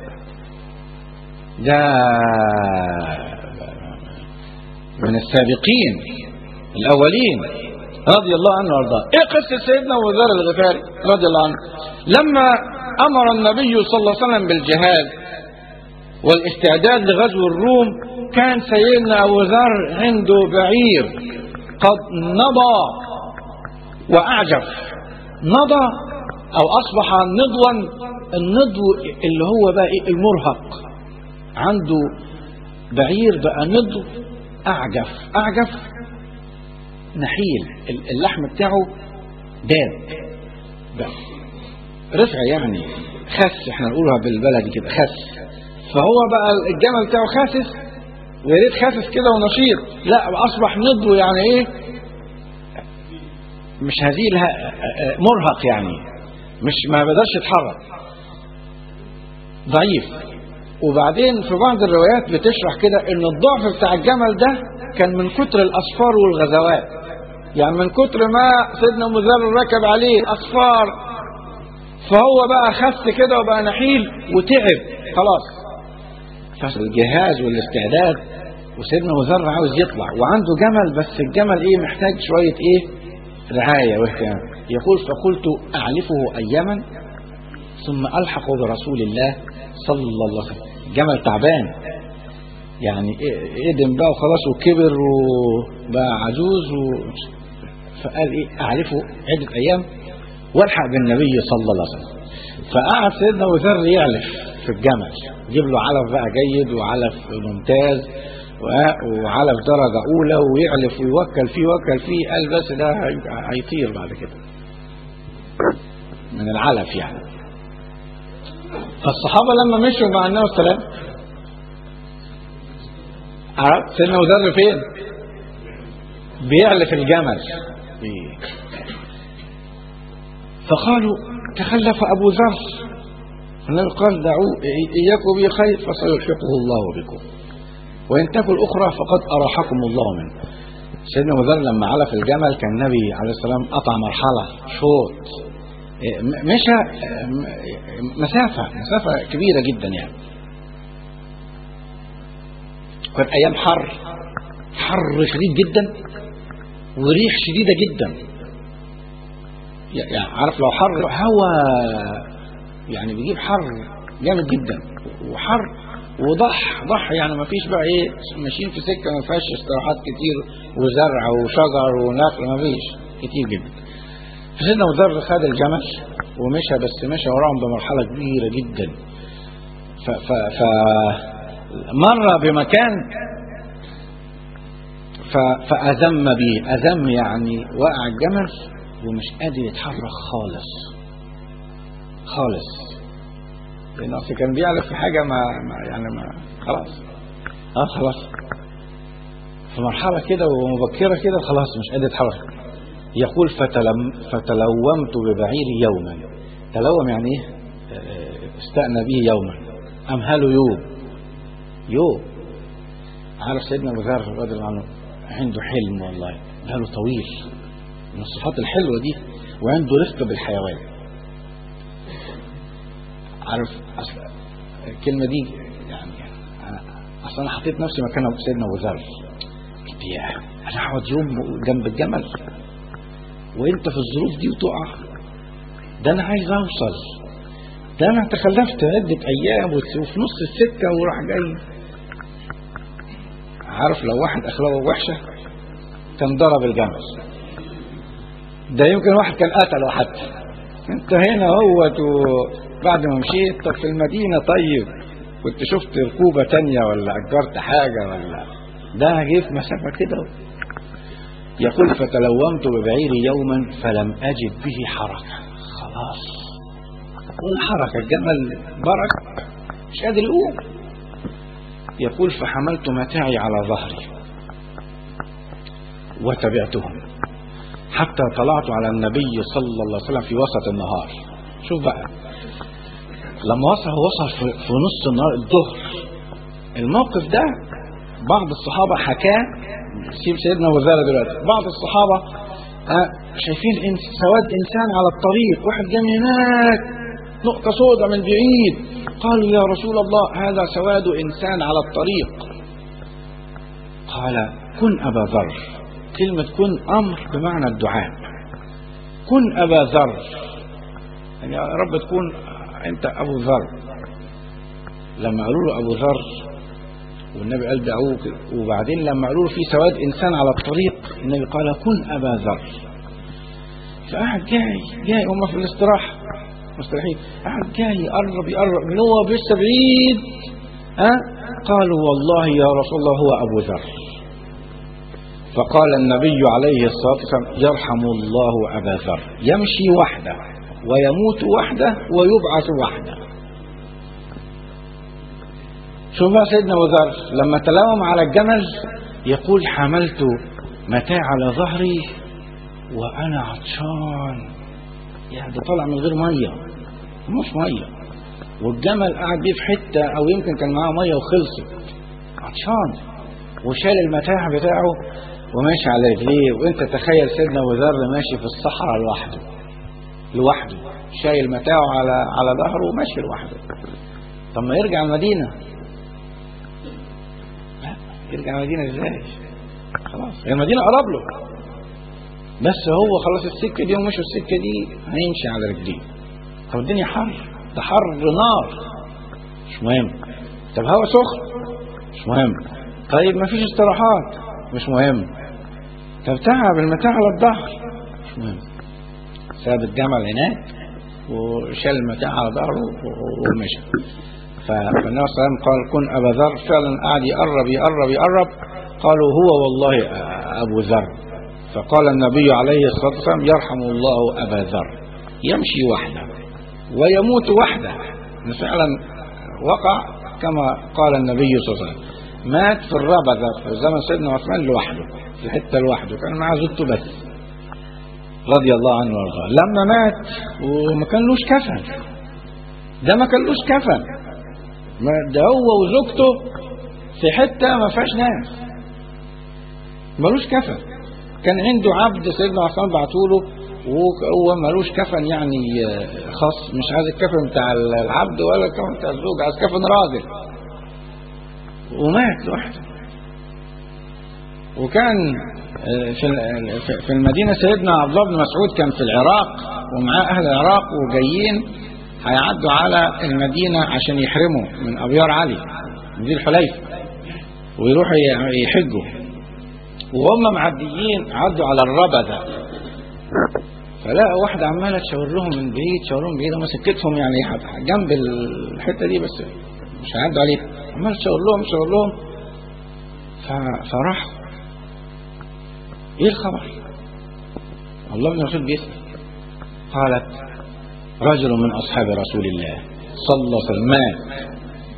ده من السابقين الأولين رضي الله عنه وارضاه ايه قصة سيدنا ابو ذر الغفاري رضي الله عنه لما امر النبي صلى الله عليه وسلم بالجهاد والاستعداد لغزو الروم كان سيدنا أبو ذر عنده بعير قد نضى وأعجف نضى أو أصبح نضوا النضو اللي هو بقى إيه المرهق عنده بعير بقى نضو أعجف أعجف نحيل اللحم بتاعه داب بقى رفع يعني خس احنا نقولها بالبلدي كده خس فهو بقى الجمل بتاعه خاسس ويا ريت خاسس كده ونشيط لا اصبح نضو يعني ايه مش هزيل مرهق يعني مش ما بيقدرش يتحرك ضعيف وبعدين في بعض الروايات بتشرح كده ان الضعف بتاع الجمل ده كان من كتر الاسفار والغزوات يعني من كتر ما سيدنا ابو ذر ركب عليه اسفار فهو بقى خس كده وبقى نحيل وتعب خلاص فالجهاز والاستعداد وسيدنا ابو ذر عاوز يطلع وعنده جمل بس الجمل ايه محتاج شويه ايه رعايه واهتمام يقول فقلت اعلفه اياما ثم الحق برسول الله صلى الله عليه وسلم جمل تعبان يعني ادم بقى وخلاص وكبر وبقى عجوز و... فقال ايه اعرفه عده ايام والحق بالنبي صلى الله عليه وسلم فقعد سيدنا ابو ذر يعلف في الجمل يجيب له علف بقى جيد وعلف ممتاز وعلف درجة أولى ويعلف ويوكل فيه يوكل فيه قال بس ده هيطير بعد كده من العلف يعني فالصحابة لما مشوا مع النبي صلى الله عليه وسلم عرفت سيدنا أبو ذر فين؟ بيعلف الجمل فقالوا تخلف أبو ذر النبي قال دعوه إياكم بي خير فسيلحقه الله بكم وإن تكن أخرى فقد أراحكم الله منه سيدنا أبو ذر لما علف الجمل كان النبي عليه السلام قطع مرحلة شوط مشى مسافة مسافة كبيرة جدا يعني كان أيام حر حر شديد جدا وريح شديدة جدا يعني عارف لو حر هوا يعني بيجيب حر جامد جدا وحر وضح ضح يعني ما فيش بقى ايه ماشيين في سكه ما فيهاش استراحات كتير وزرع وشجر ونخل ما فيش كتير جدا فسيدنا ابو ذر خد الجمل ومشى بس مشى وراهم بمرحله كبيره جدا ف ف ف مر بمكان ف فأذم به أذم يعني وقع الجمل ومش قادر يتحرك خالص خالص لأن أصل كان بيعرف في حاجة ما, ما يعني ما خلاص اه خلاص في مرحلة كده ومبكرة كده خلاص مش قادر يتحرك يقول فتلم فتلومت ببعيري يوما تلوم يعني ايه آه، استأنى به يوما أمهله يوم يوم عارف سيدنا ابو ذر رضي الله عنه عنده حلم والله باله طويل من الصفات الحلوه دي وعنده رفق بالحيوان عارف اصل الكلمه دي يعني انا اصل انا حطيت نفسي مكان أبو سيدنا ابو ذر قلت يا انا هقعد يوم جنب الجمل وانت في الظروف دي وتقع ده انا عايز اوصل ده انا تخلفت عده ايام وفي نص السكه وراح جاي عارف لو واحد اخلاقه وحشه كان ضرب الجمل ده يمكن واحد كان قتله حتى انت هنا هوت بعد ما مشيت طب في المدينه طيب كنت شفت ركوبه تانية ولا اجرت حاجه ولا ده جه في مسافه كده يقول فتلومت ببعيري يوما فلم اجد به حركه خلاص ولا حركه الجمل برك مش قادر يقوم يقول فحملت متاعي على ظهري وتبعتهم حتى طلعت على النبي صلى الله عليه وسلم في وسط النهار شوف بقى لما وصل وصل في, في نص النهار الظهر الموقف ده بعض الصحابة حكاه سيب سيدنا ابو ذر دلوقتي بعض الصحابة آه شايفين إنس سواد إنسان على الطريق واحد جاي من هناك نقطة سوداء من بعيد قالوا يا رسول الله هذا سواد إنسان على الطريق قال كن أبا ذر كلمة كن أمر بمعنى الدعاء كن أبا ذر يعني يا رب تكون أنت أبو ذر لما قالوا له أبو ذر والنبي قال دعوك وبعدين لما قالوا له في سواد إنسان على الطريق النبي قال كن أبا ذر فقعد جاي جاي هم في الاستراحة مستريحين قاعد جاي يقرب يقرب من هو لسه بعيد ها قالوا والله يا رسول الله هو ابو ذر فقال النبي عليه الصلاه والسلام يرحم الله ابا ذر يمشي وحده ويموت وحده ويبعث وحده شوف بقى سيدنا ابو ذر لما تلوم على الجمل يقول حملت متاع على ظهري وانا عطشان يعني ده طالع من غير ميه مش ميه والجمل قاعد بيه في حته او يمكن كان معاه ميه وخلصت عطشان وشال المتاع بتاعه وماشي على رجليه وانت تخيل سيدنا ابو ذر ماشي في الصحراء لوحده لوحده شايل متاعه على على ظهره وماشي لوحده طب ما يرجع المدينه لا يرجع المدينه ازاي خلاص هي المدينه قرب له بس هو خلاص السكه دي ومشوا السكه دي هيمشي على رجليه طب الدنيا حر ده حر نار مش مهم طب هوا سخن مش مهم طيب ما فيش استراحات مش مهم طب تعب المتاع على الظهر مش مهم ساب الجمل هناك وشال المتاع على ظهره ومشى فالنبي صلى الله عليه وسلم قال كن ابا ذر فعلا قعد يقرب يقرب يقرب قالوا هو والله ابو ذر فقال النبي عليه الصلاه والسلام يرحم الله ابا ذر يمشي وحده ويموت وحده فعلا وقع كما قال النبي صلى الله عليه وسلم مات في الربذة في زمن سيدنا عثمان لوحده في حتة لوحده كان معاه زوجته بس رضي الله عنه وارضاه لما مات وما كانلوش كفن ده ما كانلوش كفن ده هو وزوجته في حتة ما فيهاش ناس ملوش كفن كان عنده عبد سيدنا عثمان بعتوله وهو ملوش كفن يعني خاص مش عايز الكفن بتاع العبد ولا الكفن بتاع الزوج عايز كفن راجل ومات لوحده وكان في المدينة سيدنا عبد الله بن مسعود كان في العراق ومعاه أهل العراق وجايين هيعدوا على المدينة عشان يحرموا من أبيار علي ذي الحليفة ويروحوا ي- يحجوا وهم معديين عدوا على الربذة فلقوا واحدة عمالة تشاور لهم من بعيد تشاور لهم من بعيد هم سكتهم يعني جنب الحتة دي بس مش هيعدوا عليها عمالة تشاور لهم تشاور لهم ف- فراحوا ايه الخبر؟ الله بن مسعود بيسأل قالت رجل من أصحاب رسول الله صلى الله عليه وسلم مات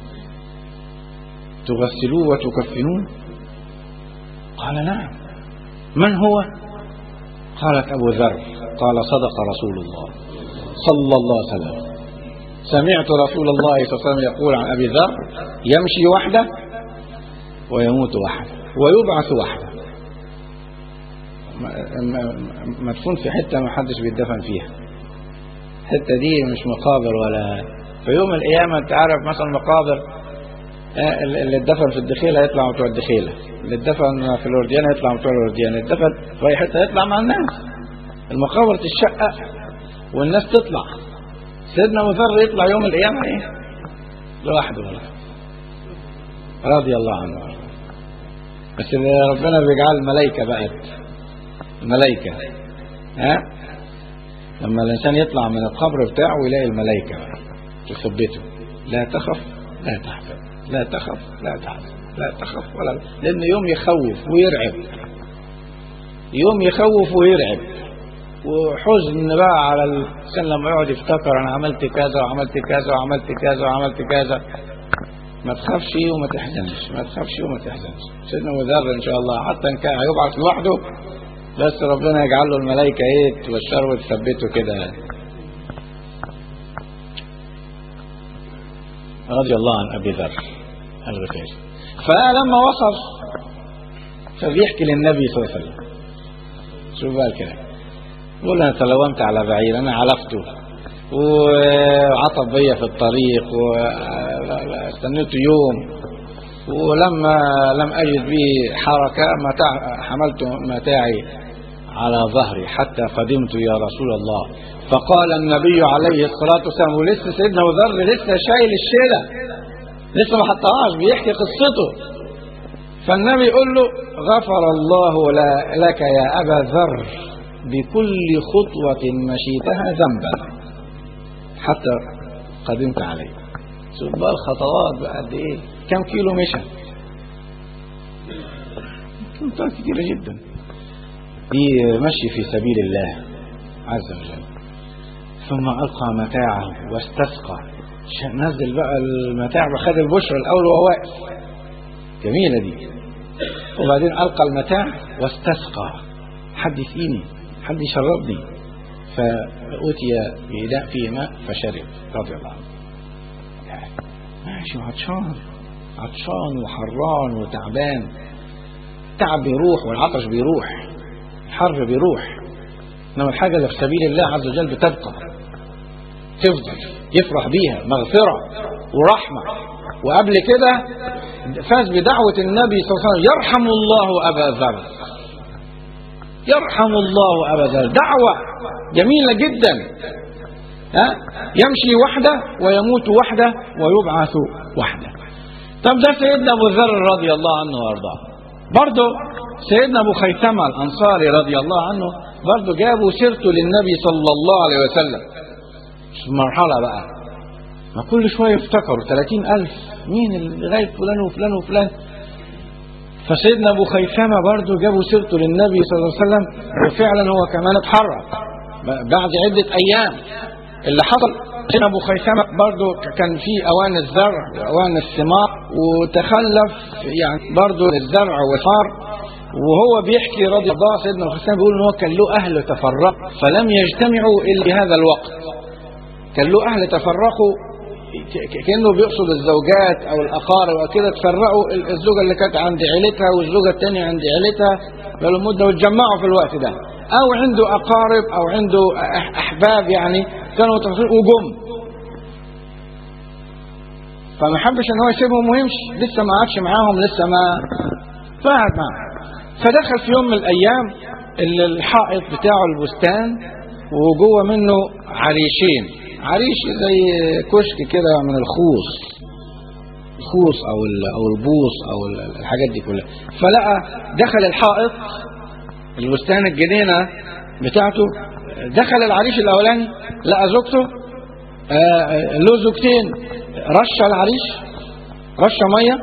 تغسلوه وتكفنوه قال نعم من هو قالت أبو ذر قال صدق رسول الله صلى الله عليه وسلم سمعت رسول الله صلى الله عليه وسلم يقول عن أبي ذر يمشي وحده ويموت وحده ويبعث وحده م- م- مدفون في حتة ما حدش بيدفن فيها الحتة دي مش مقابر ولا في يوم القيامة انت عارف مثلا مقابر آه، اللي اتدفن في الدخيلة يطلع بتوع الدخيلة اللي اتدفن في الورديان يطلع بتوع الورديان اللي اتدفن في أي حتة يطلع مع الناس المقابر تتشقق والناس تطلع سيدنا أبو ذر يطلع يوم القيامة ايه لوحده ولا رضي الله عنه وارضاه. بس اللي ربنا بيجعل الملائكة بقت الملائكة ها لما الإنسان يطلع من القبر بتاعه ويلاقي الملائكة بقى تثبته لا تخف لا تحزن لا تخف لا تحزن لا تخف ولا لأن يوم يخوف ويرعب يوم يخوف ويرعب وحزن بقى على الإنسان لما يقعد يفتكر أنا عملت كذا وعملت كذا وعملت كذا وعملت كذا ما تخافش وما تحزنش ما تخافش وما تحزنش سيدنا أبو ذر إن شاء الله حتى إن كان هيبعث لوحده بس ربنا يجعل له الملائكة ايه تبشره وتثبته كده رضي الله عن ابي ذر الغفاري فلما وصل فبيحكي للنبي صلى الله عليه وسلم شوف بقى الكلام يقول انا تلومت على بعير انا علفته وعطب بيا في الطريق واستنيته يوم ولما لم أجد به حركة متاع حملت متاعي على ظهري حتى قدمت يا رسول الله فقال النبي عليه الصلاة والسلام ولسه سيدنا أبو ذر لسه شايل الشيلة لسه ما حطهاش بيحكي قصته فالنبي يقول له غفر الله لا- لك يا أبا ذر بكل خطوة مشيتها ذنبا حتى قدمت عليه شوف بقى الخطوات بقى قد ايه كم كيلو مشى خطوات كتيرة جدا دي مشي في سبيل الله عز وجل ثم ألقى متاعه واستسقى ش- نزل بقى المتاع وخد البشرى الأول وهو واقف جميلة دي وبعدين ألقى المتاع واستسقى حد يسقيني حد يشربني فأتي بإناء فيه ماء فشرب رضي الله عنه ماشي وعطشان عطشان وحران وتعبان التعب بيروح والعطش بيروح الحر بيروح انما الحاجه اللي في سبيل الله عز وجل بتبقى تفضل يفرح بيها مغفره ورحمه وقبل كده فاز بدعوه النبي صلى الله عليه وسلم يرحم الله ابا ذر يرحم الله ابا ذر دعوه جميله جدا ها يمشي وحده ويموت وحده ويبعث وحده طب ده سيدنا ابو ذر رضي الله عنه وارضاه برضه سيدنا ابو خيثمه الانصاري رضي الله عنه برضه جابوا سيرته للنبي صلى الله عليه وسلم في مرحله بقى ما كل شويه يفتكروا 30000 مين اللي غايب فلان وفلان وفلان فسيدنا ابو خيثمه برضه جابوا سيرته للنبي صلى الله عليه وسلم وفعلا هو كمان اتحرك بعد عده ايام اللي حصل سيدنا ابو خيثمه برضه كان في اوان الزرع واوان الثمار وتخلف يعني برضه الزرع والثمار وهو بيحكي رضي الله سيدنا ابو خيثمه بيقول ان هو كان له اهل تفرق فلم يجتمعوا الا بهذا الوقت كان له اهل تفرقوا ك- كانه بيقصد الزوجات او الاقارب او كده تفرقوا ال- الزوجه اللي كانت عند عيلتها والزوجه الثانيه عند عيلتها بقالوا مده واتجمعوا في الوقت ده او عنده اقارب او عنده أح- احباب يعني كانوا متفقين وجم فما حبش ان هو يسيبهم ويمشي لسه ما عادش معاهم لسه ما فقعد معاهم فدخل في يوم من الايام ال- الحائط بتاعه البستان وجوه منه عريشين عريش زي كشك كده من الخوص الخوص او او البوص او الحاجات دي كلها فلقى دخل الحائط البستان الجنينه بتاعته دخل العريش الاولاني لقى زوجته له زوجتين رش العريش رشه ميه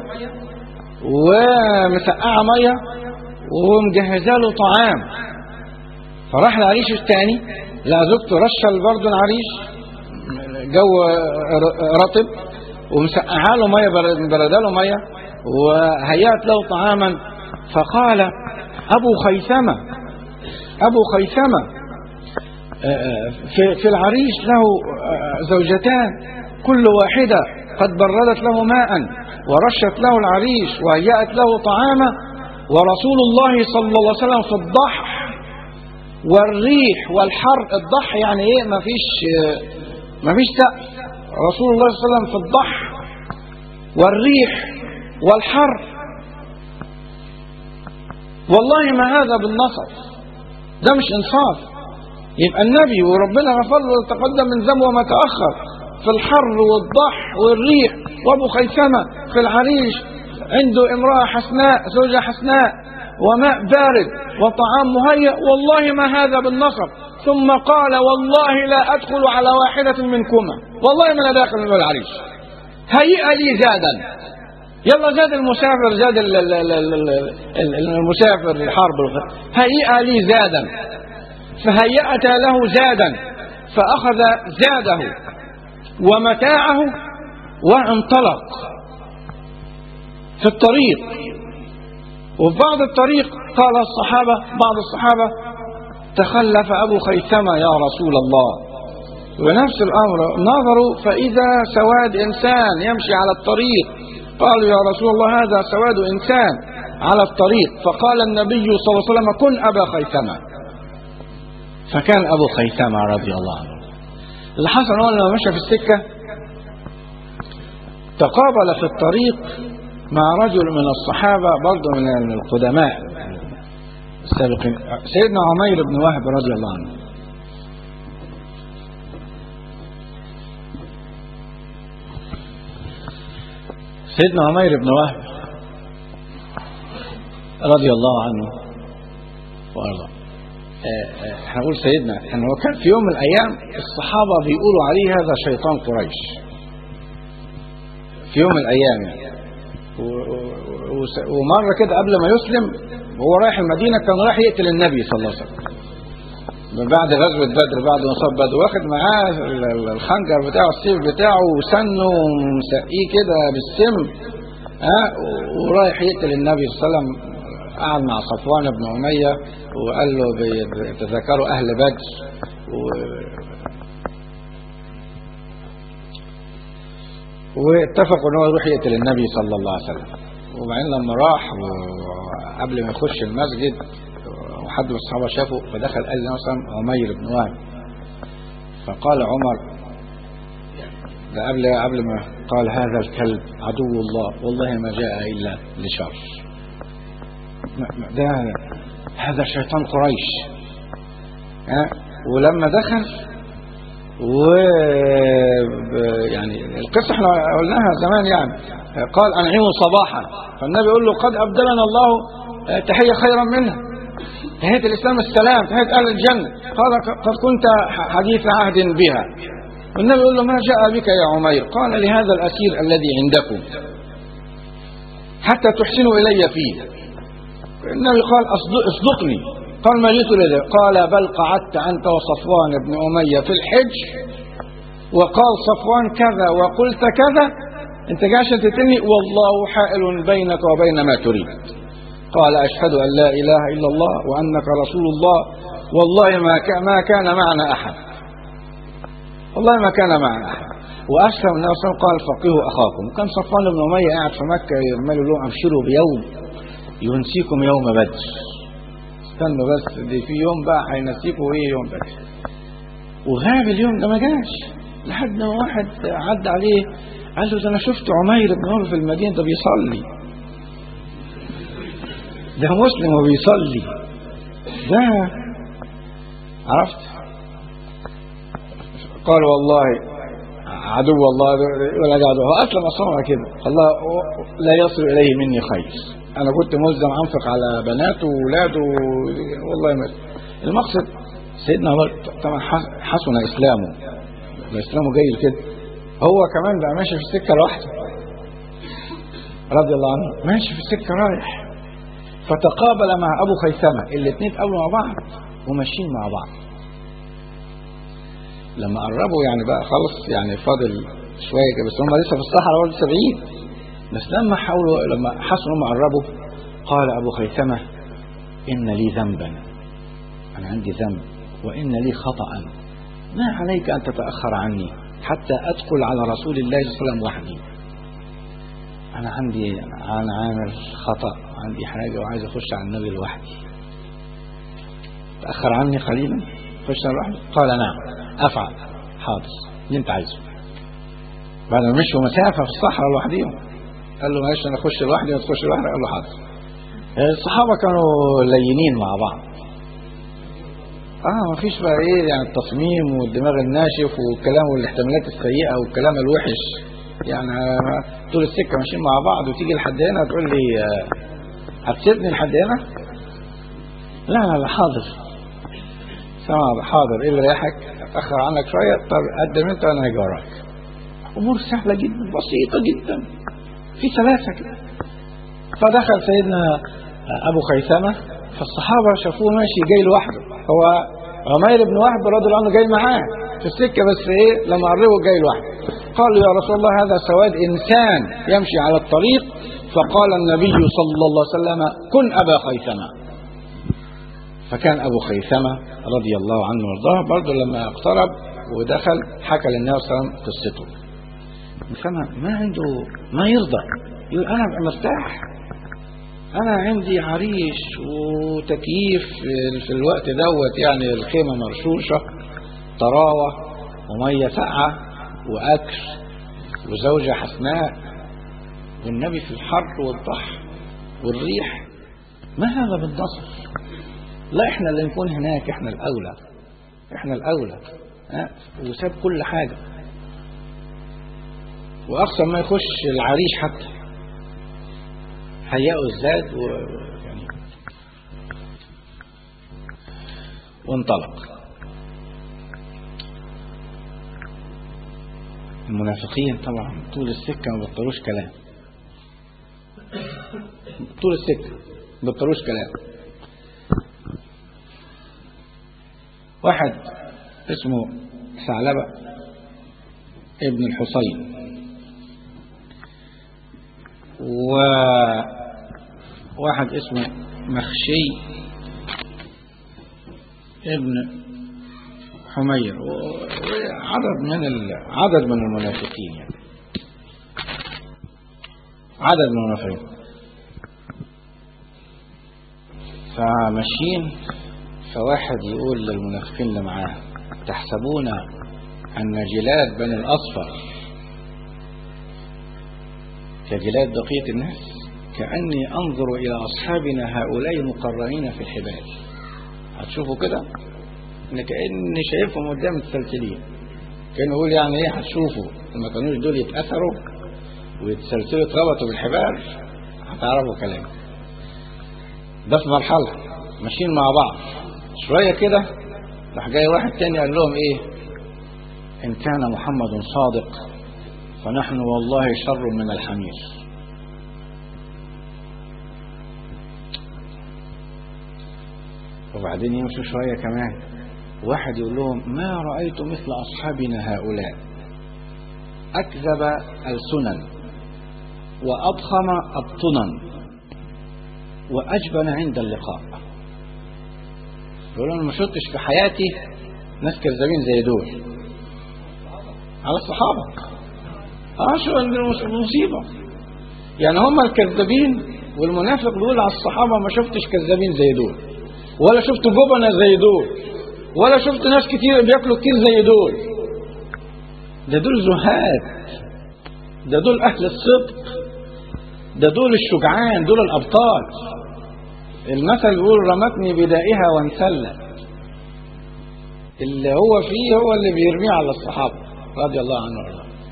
ومسقعه ميه ومجهزه له طعام فراح العريش الثاني لقى زوجته رشه برضه العريش جو رطب ومسقعه له ميه برده له ميه وهيأت له طعاما فقال ابو خيثمه ابو خيثمه في, في العريش له زوجتان كل واحده قد بردت له ماء ورشت له العريش وهيأت له طعاما ورسول الله صلى الله عليه وسلم في الضح والريح والحر الضح يعني ايه ما فيش ما فيش سقف رسول الله صلى الله عليه وسلم في الضح والريح والحر والله ما هذا بالنصر ده مش انصاف يبقى النبي وربنا غفر له تقدم من ذنبه وما تاخر في الحر والضح والريح وابو خيثمه في العريش عنده امراه حسناء زوجه حسناء وماء بارد وطعام مهيأ والله ما هذا بالنصر ثم قال والله لا أدخل على واحدة منكما والله ما أنا داخل من العريش هيئ لي زادا يلا زاد المسافر زاد ال ال ال ال ال المسافر الحرب هيئ لي زادا فهيأت له زادا فأخذ زاده ومتاعه وانطلق في الطريق وفي بعض الطريق قال الصحابة بعض الصحابة تخلف أبو خيثمة يا رسول الله ونفس الأمر نظروا فإذا سواد إنسان يمشي على الطريق قالوا يا رسول الله هذا سواد إنسان على الطريق فقال النبي صلى الله عليه وسلم كن أبا خيثمة فكان أبو خيثمة رضي الله عنه اللي حصل هو لما مشى في السكة تقابل في الطريق مع رجل من الصحابة برضه من القدماء السابقين سيدنا عمير بن وهب رضي الله عنه سيدنا عمير بن وهب رضي الله عنه وارضاه احنا نقول سيدنا ان هو كان في يوم من الايام الصحابه بيقولوا عليه هذا شيطان قريش في يوم من الايام يعني ومرة كده قبل ما يسلم وهو رايح المدينة كان رايح يقتل النبي صلى الله عليه وسلم بعد غزوة بدر بعد مصاب بدر واخد معاه الخنجر بتاعه السيف بتاعه وسنه ومسقيه كده بالسم ها ورايح يقتل النبي صلى الله عليه وسلم قعد مع صفوان بن أمية وقال له تذكروا أهل بدر و واتفقوا ان هو يروح يقتل النبي صلى الله عليه وسلم وبعدين لما راح قبل ما يخش المسجد وحد من الصحابه شافه فدخل قال له مثلا عمير بن وهب فقال عمر ده قبل قبل ما قال هذا الكلب عدو الله والله ما جاء الا لشر ده هذا شيطان قريش ها ولما دخل و يعني القصه احنا قلناها زمان يعني قال انعموا صباحا فالنبي يقول له قد ابدلنا الله تحيه خيرا منها تحيه الاسلام السلام تحيه اهل الجنه قال قد كنت حديث عهد بها والنبي يقول له ما جاء بك يا عمير قال لهذا الاسير الذي عندكم حتى تحسنوا الي فيه النبي قال اصدقني قال ما جئت لذلك قال بل قعدت أنت وصفوان بن أمية في الحج وقال صفوان كذا وقلت كذا انت جاي عشان تتني والله حائل بينك وبين ما تريد قال أشهد أن لا إله إلا الله وأنك رسول الله والله ما ما كان معنا أحد والله ما كان معنا أحد وأسلم النبي صلى الله عليه وسلم قال فقهوا أخاكم وكان صفوان بن أمية قاعد في مكة يعمل لهم أبشروا بيوم ينسيكم يوم بدر استنوا بس دي في يوم بقى هينسيكوا ايه يوم بدر وغاب اليوم ده ما جاش لحد ما واحد عدى عليه قال له ده انا شفت عمير بن عمر في المدينه ده بيصلي ده مسلم وبيصلي ده عرفت قال والله عدو الله ولا عدو هو اسلم اصلا كده الله لا يصل اليه مني خير انا كنت ملزم انفق على بناته واولاده والله ما المقصد سيدنا عمر طبعا حسن اسلامه اسلامه جيد كده هو كمان بقى ماشي في السكه لوحده رضي الله عنه ماشي في السكه رايح فتقابل مع ابو خيثمه الاثنين قابلوا مع بعض وماشيين مع بعض لما قربوا يعني بقى خلص يعني فاضل شويه كده بس هم لسه في الصحراء برضه 70 بس لما حاولوا لما حسوا انهم قربوا قال ابو خيثمه ان لي ذنبا انا عندي ذنب وان لي خطأ ما عليك ان تتاخر عني حتى ادخل على رسول الله صلى الله عليه وسلم وحدي انا عندي انا عامل خطأ عندي حاجه وعايز اخش على النبي لوحدي تاخر عني قليلا خش على لوحدي قال نعم افعل حاضر اللي انت عايزه بعد ما مشوا مسافه في الصحراء لوحديهم قال له معلش انا اخش لوحدي ولا تخش لوحدك قال له حاضر الصحابه كانوا لينين مع بعض اه ما فيش بقى ايه يعني التصميم والدماغ الناشف والكلام والاحتمالات السيئه والكلام الوحش يعني طول السكه ماشيين مع بعض وتيجي لحد هنا تقول لي آه هتسيبني لحد هنا لا لا لا حاضر سمع حاضر ايه اللي رايحك اتاخر عنك شويه طب قدم انت وانا هاجي وراك امور سهله جدا بسيطه جدا في سلاسه كده فدخل سيدنا ابو خيثمه فالصحابه شافوه ماشي جاي لوحده هو عمير بن وهب رضي الله عنه جاي معاه في السكه بس ايه لما قربوا جاي لوحده قالوا يا رسول الله هذا سواد انسان يمشي على الطريق فقال النبي صلى الله عليه وسلم كن ابا خيثمه فكان ابو خيثمه رضي الله عنه وارضاه برضه لما اقترب ودخل حكى للنبي صلى الله عليه وسلم قصته فما ما عنده ما يرضى يقول انا ابقى مرتاح انا عندي عريش وتكييف في الوقت دوت يعني الخيمه مرشوشه طراوه وميه ساقعه واكل وزوجه حسناء والنبي في الحر والضح والريح ما هذا بالنصر لا احنا اللي نكون هناك احنا الاولى احنا الاولى ها وساب كل حاجه واقصى ما يخش العريش حتى هيئوا الزاد و يعني وانطلق المنافقين طبعا طول السكة ما بطلوش كلام طول السكة ما بطلوش كلام واحد اسمه ثعلبة ابن الحصين وواحد اسمه مخشي ابن حمير وعدد من ال... عدد من المنافقين يعني عدد من المنافقين فماشيين فواحد يقول للمنافقين اللي معاه تحسبون أن جلاد بني الأصفر كجلاد بقية الناس كأني أنظر إلى أصحابنا هؤلاء مقرنين في الحبال هتشوفوا كده إن كأني شايفهم قدام السلسلين كانوا يقول يعني إيه هتشوفوا لما كانوش دول يتأثروا ويتسلسلوا يتربطوا بالحبال هتعرفوا كلامي ده في مرحلة ماشيين مع بعض شوية كده راح جاي واحد تاني قال لهم إيه إن كان محمد صادق فنحن والله شر من الحمير وبعدين يمشوا شوية كمان واحد يقول لهم ما رأيت مثل أصحابنا هؤلاء أكذب ألسنا وأضخم أبطنا وأجبن عند اللقاء يقولون ما شفتش في حياتي ناس كذابين زي دول على الصحابة عشر المصيبة يعني هم الكذابين والمنافق بيقول على الصحابة ما شفتش كذابين زي دول ولا شفت جبنة زي دول ولا شفت ناس كتير بياكلوا كتير زي دول ده دول زهاد ده دول أهل الصدق ده دول الشجعان دول الأبطال المثل بيقول رمتني بدائها وانسلت اللي هو فيه هو اللي بيرميه على الصحابة رضي الله عنه وارضاه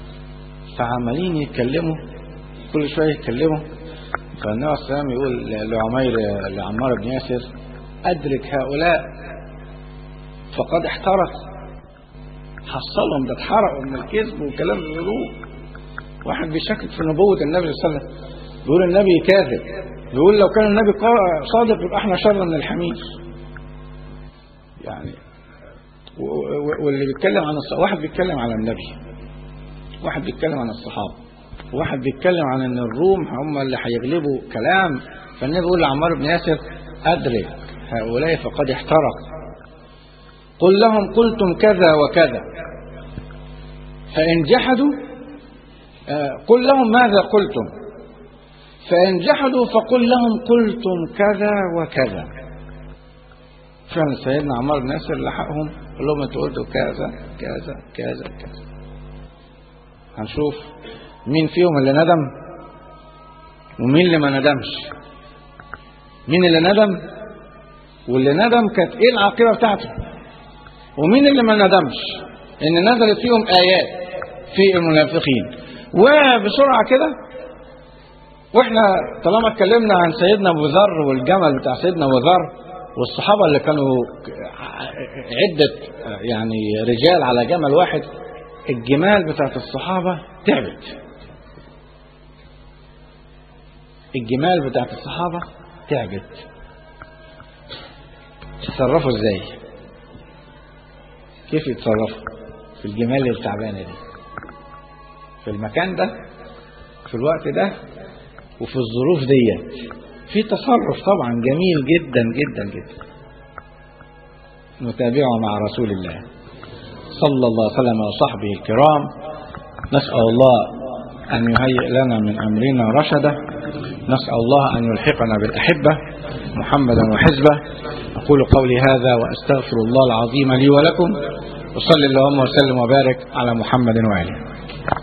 فعمالين يتكلموا كل شويه يتكلموا فالنبي عليه السلام يقول لعمير لعمار بن ياسر ادرك هؤلاء فقد احترق حصلهم ده اتحرقوا من الكذب وكلام بيقولوه واحد بيشكك في نبوة النبي صلى الله عليه وسلم بيقول النبي كاذب بيقول لو كان النبي قا- صادق يبقى احنا شر من الحمير يعني و- و- واللي بيتكلم عن الص... واحد بيتكلم على النبي واحد بيتكلم عن الصحابة واحد بيتكلم عن ان الروم هم اللي هيغلبوا كلام فالنبي بيقول لعمار بن ياسر ادرك هؤلاء فقد احترق قل لهم قلتم كذا وكذا فإن جحدوا آه، قل لهم ماذا قلتم فإن جحدوا فقل لهم قلتم كذا وكذا فعلا سيدنا عمار بن ياسر لحقهم قال لهم انتوا قلتوا كذا كذا كذا كذا هنشوف مين فيهم اللي ندم ومين اللي ما ندمش مين اللي ندم واللي ندم كانت ايه العاقبه بتاعته ومين اللي ما ندمش ان نزلت فيهم ايات في المنافقين وبسرعه كده واحنا طالما اتكلمنا عن سيدنا ابو ذر والجمل بتاع سيدنا ابو ذر والصحابه اللي كانوا عده يعني رجال على جمل واحد الجمال بتاعت الصحابه تعبت الجمال بتاعت الصحابه تعبت تصرفوا ازاي كيف يتصرفوا في الجمال التعبانه دي في المكان ده في الوقت ده وفي الظروف ديت في تصرف طبعا جميل جدا جدا جدا نتابعه مع رسول الله صلى الله وسلم وصحبه الكرام نسأل الله أن يهيئ لنا من أمرنا رشدا نسأل الله أن يلحقنا بالأحبة محمدا وحزبه أقول قولي هذا وأستغفر الله العظيم لي ولكم وصلي اللهم وسلم وبارك على محمد وآله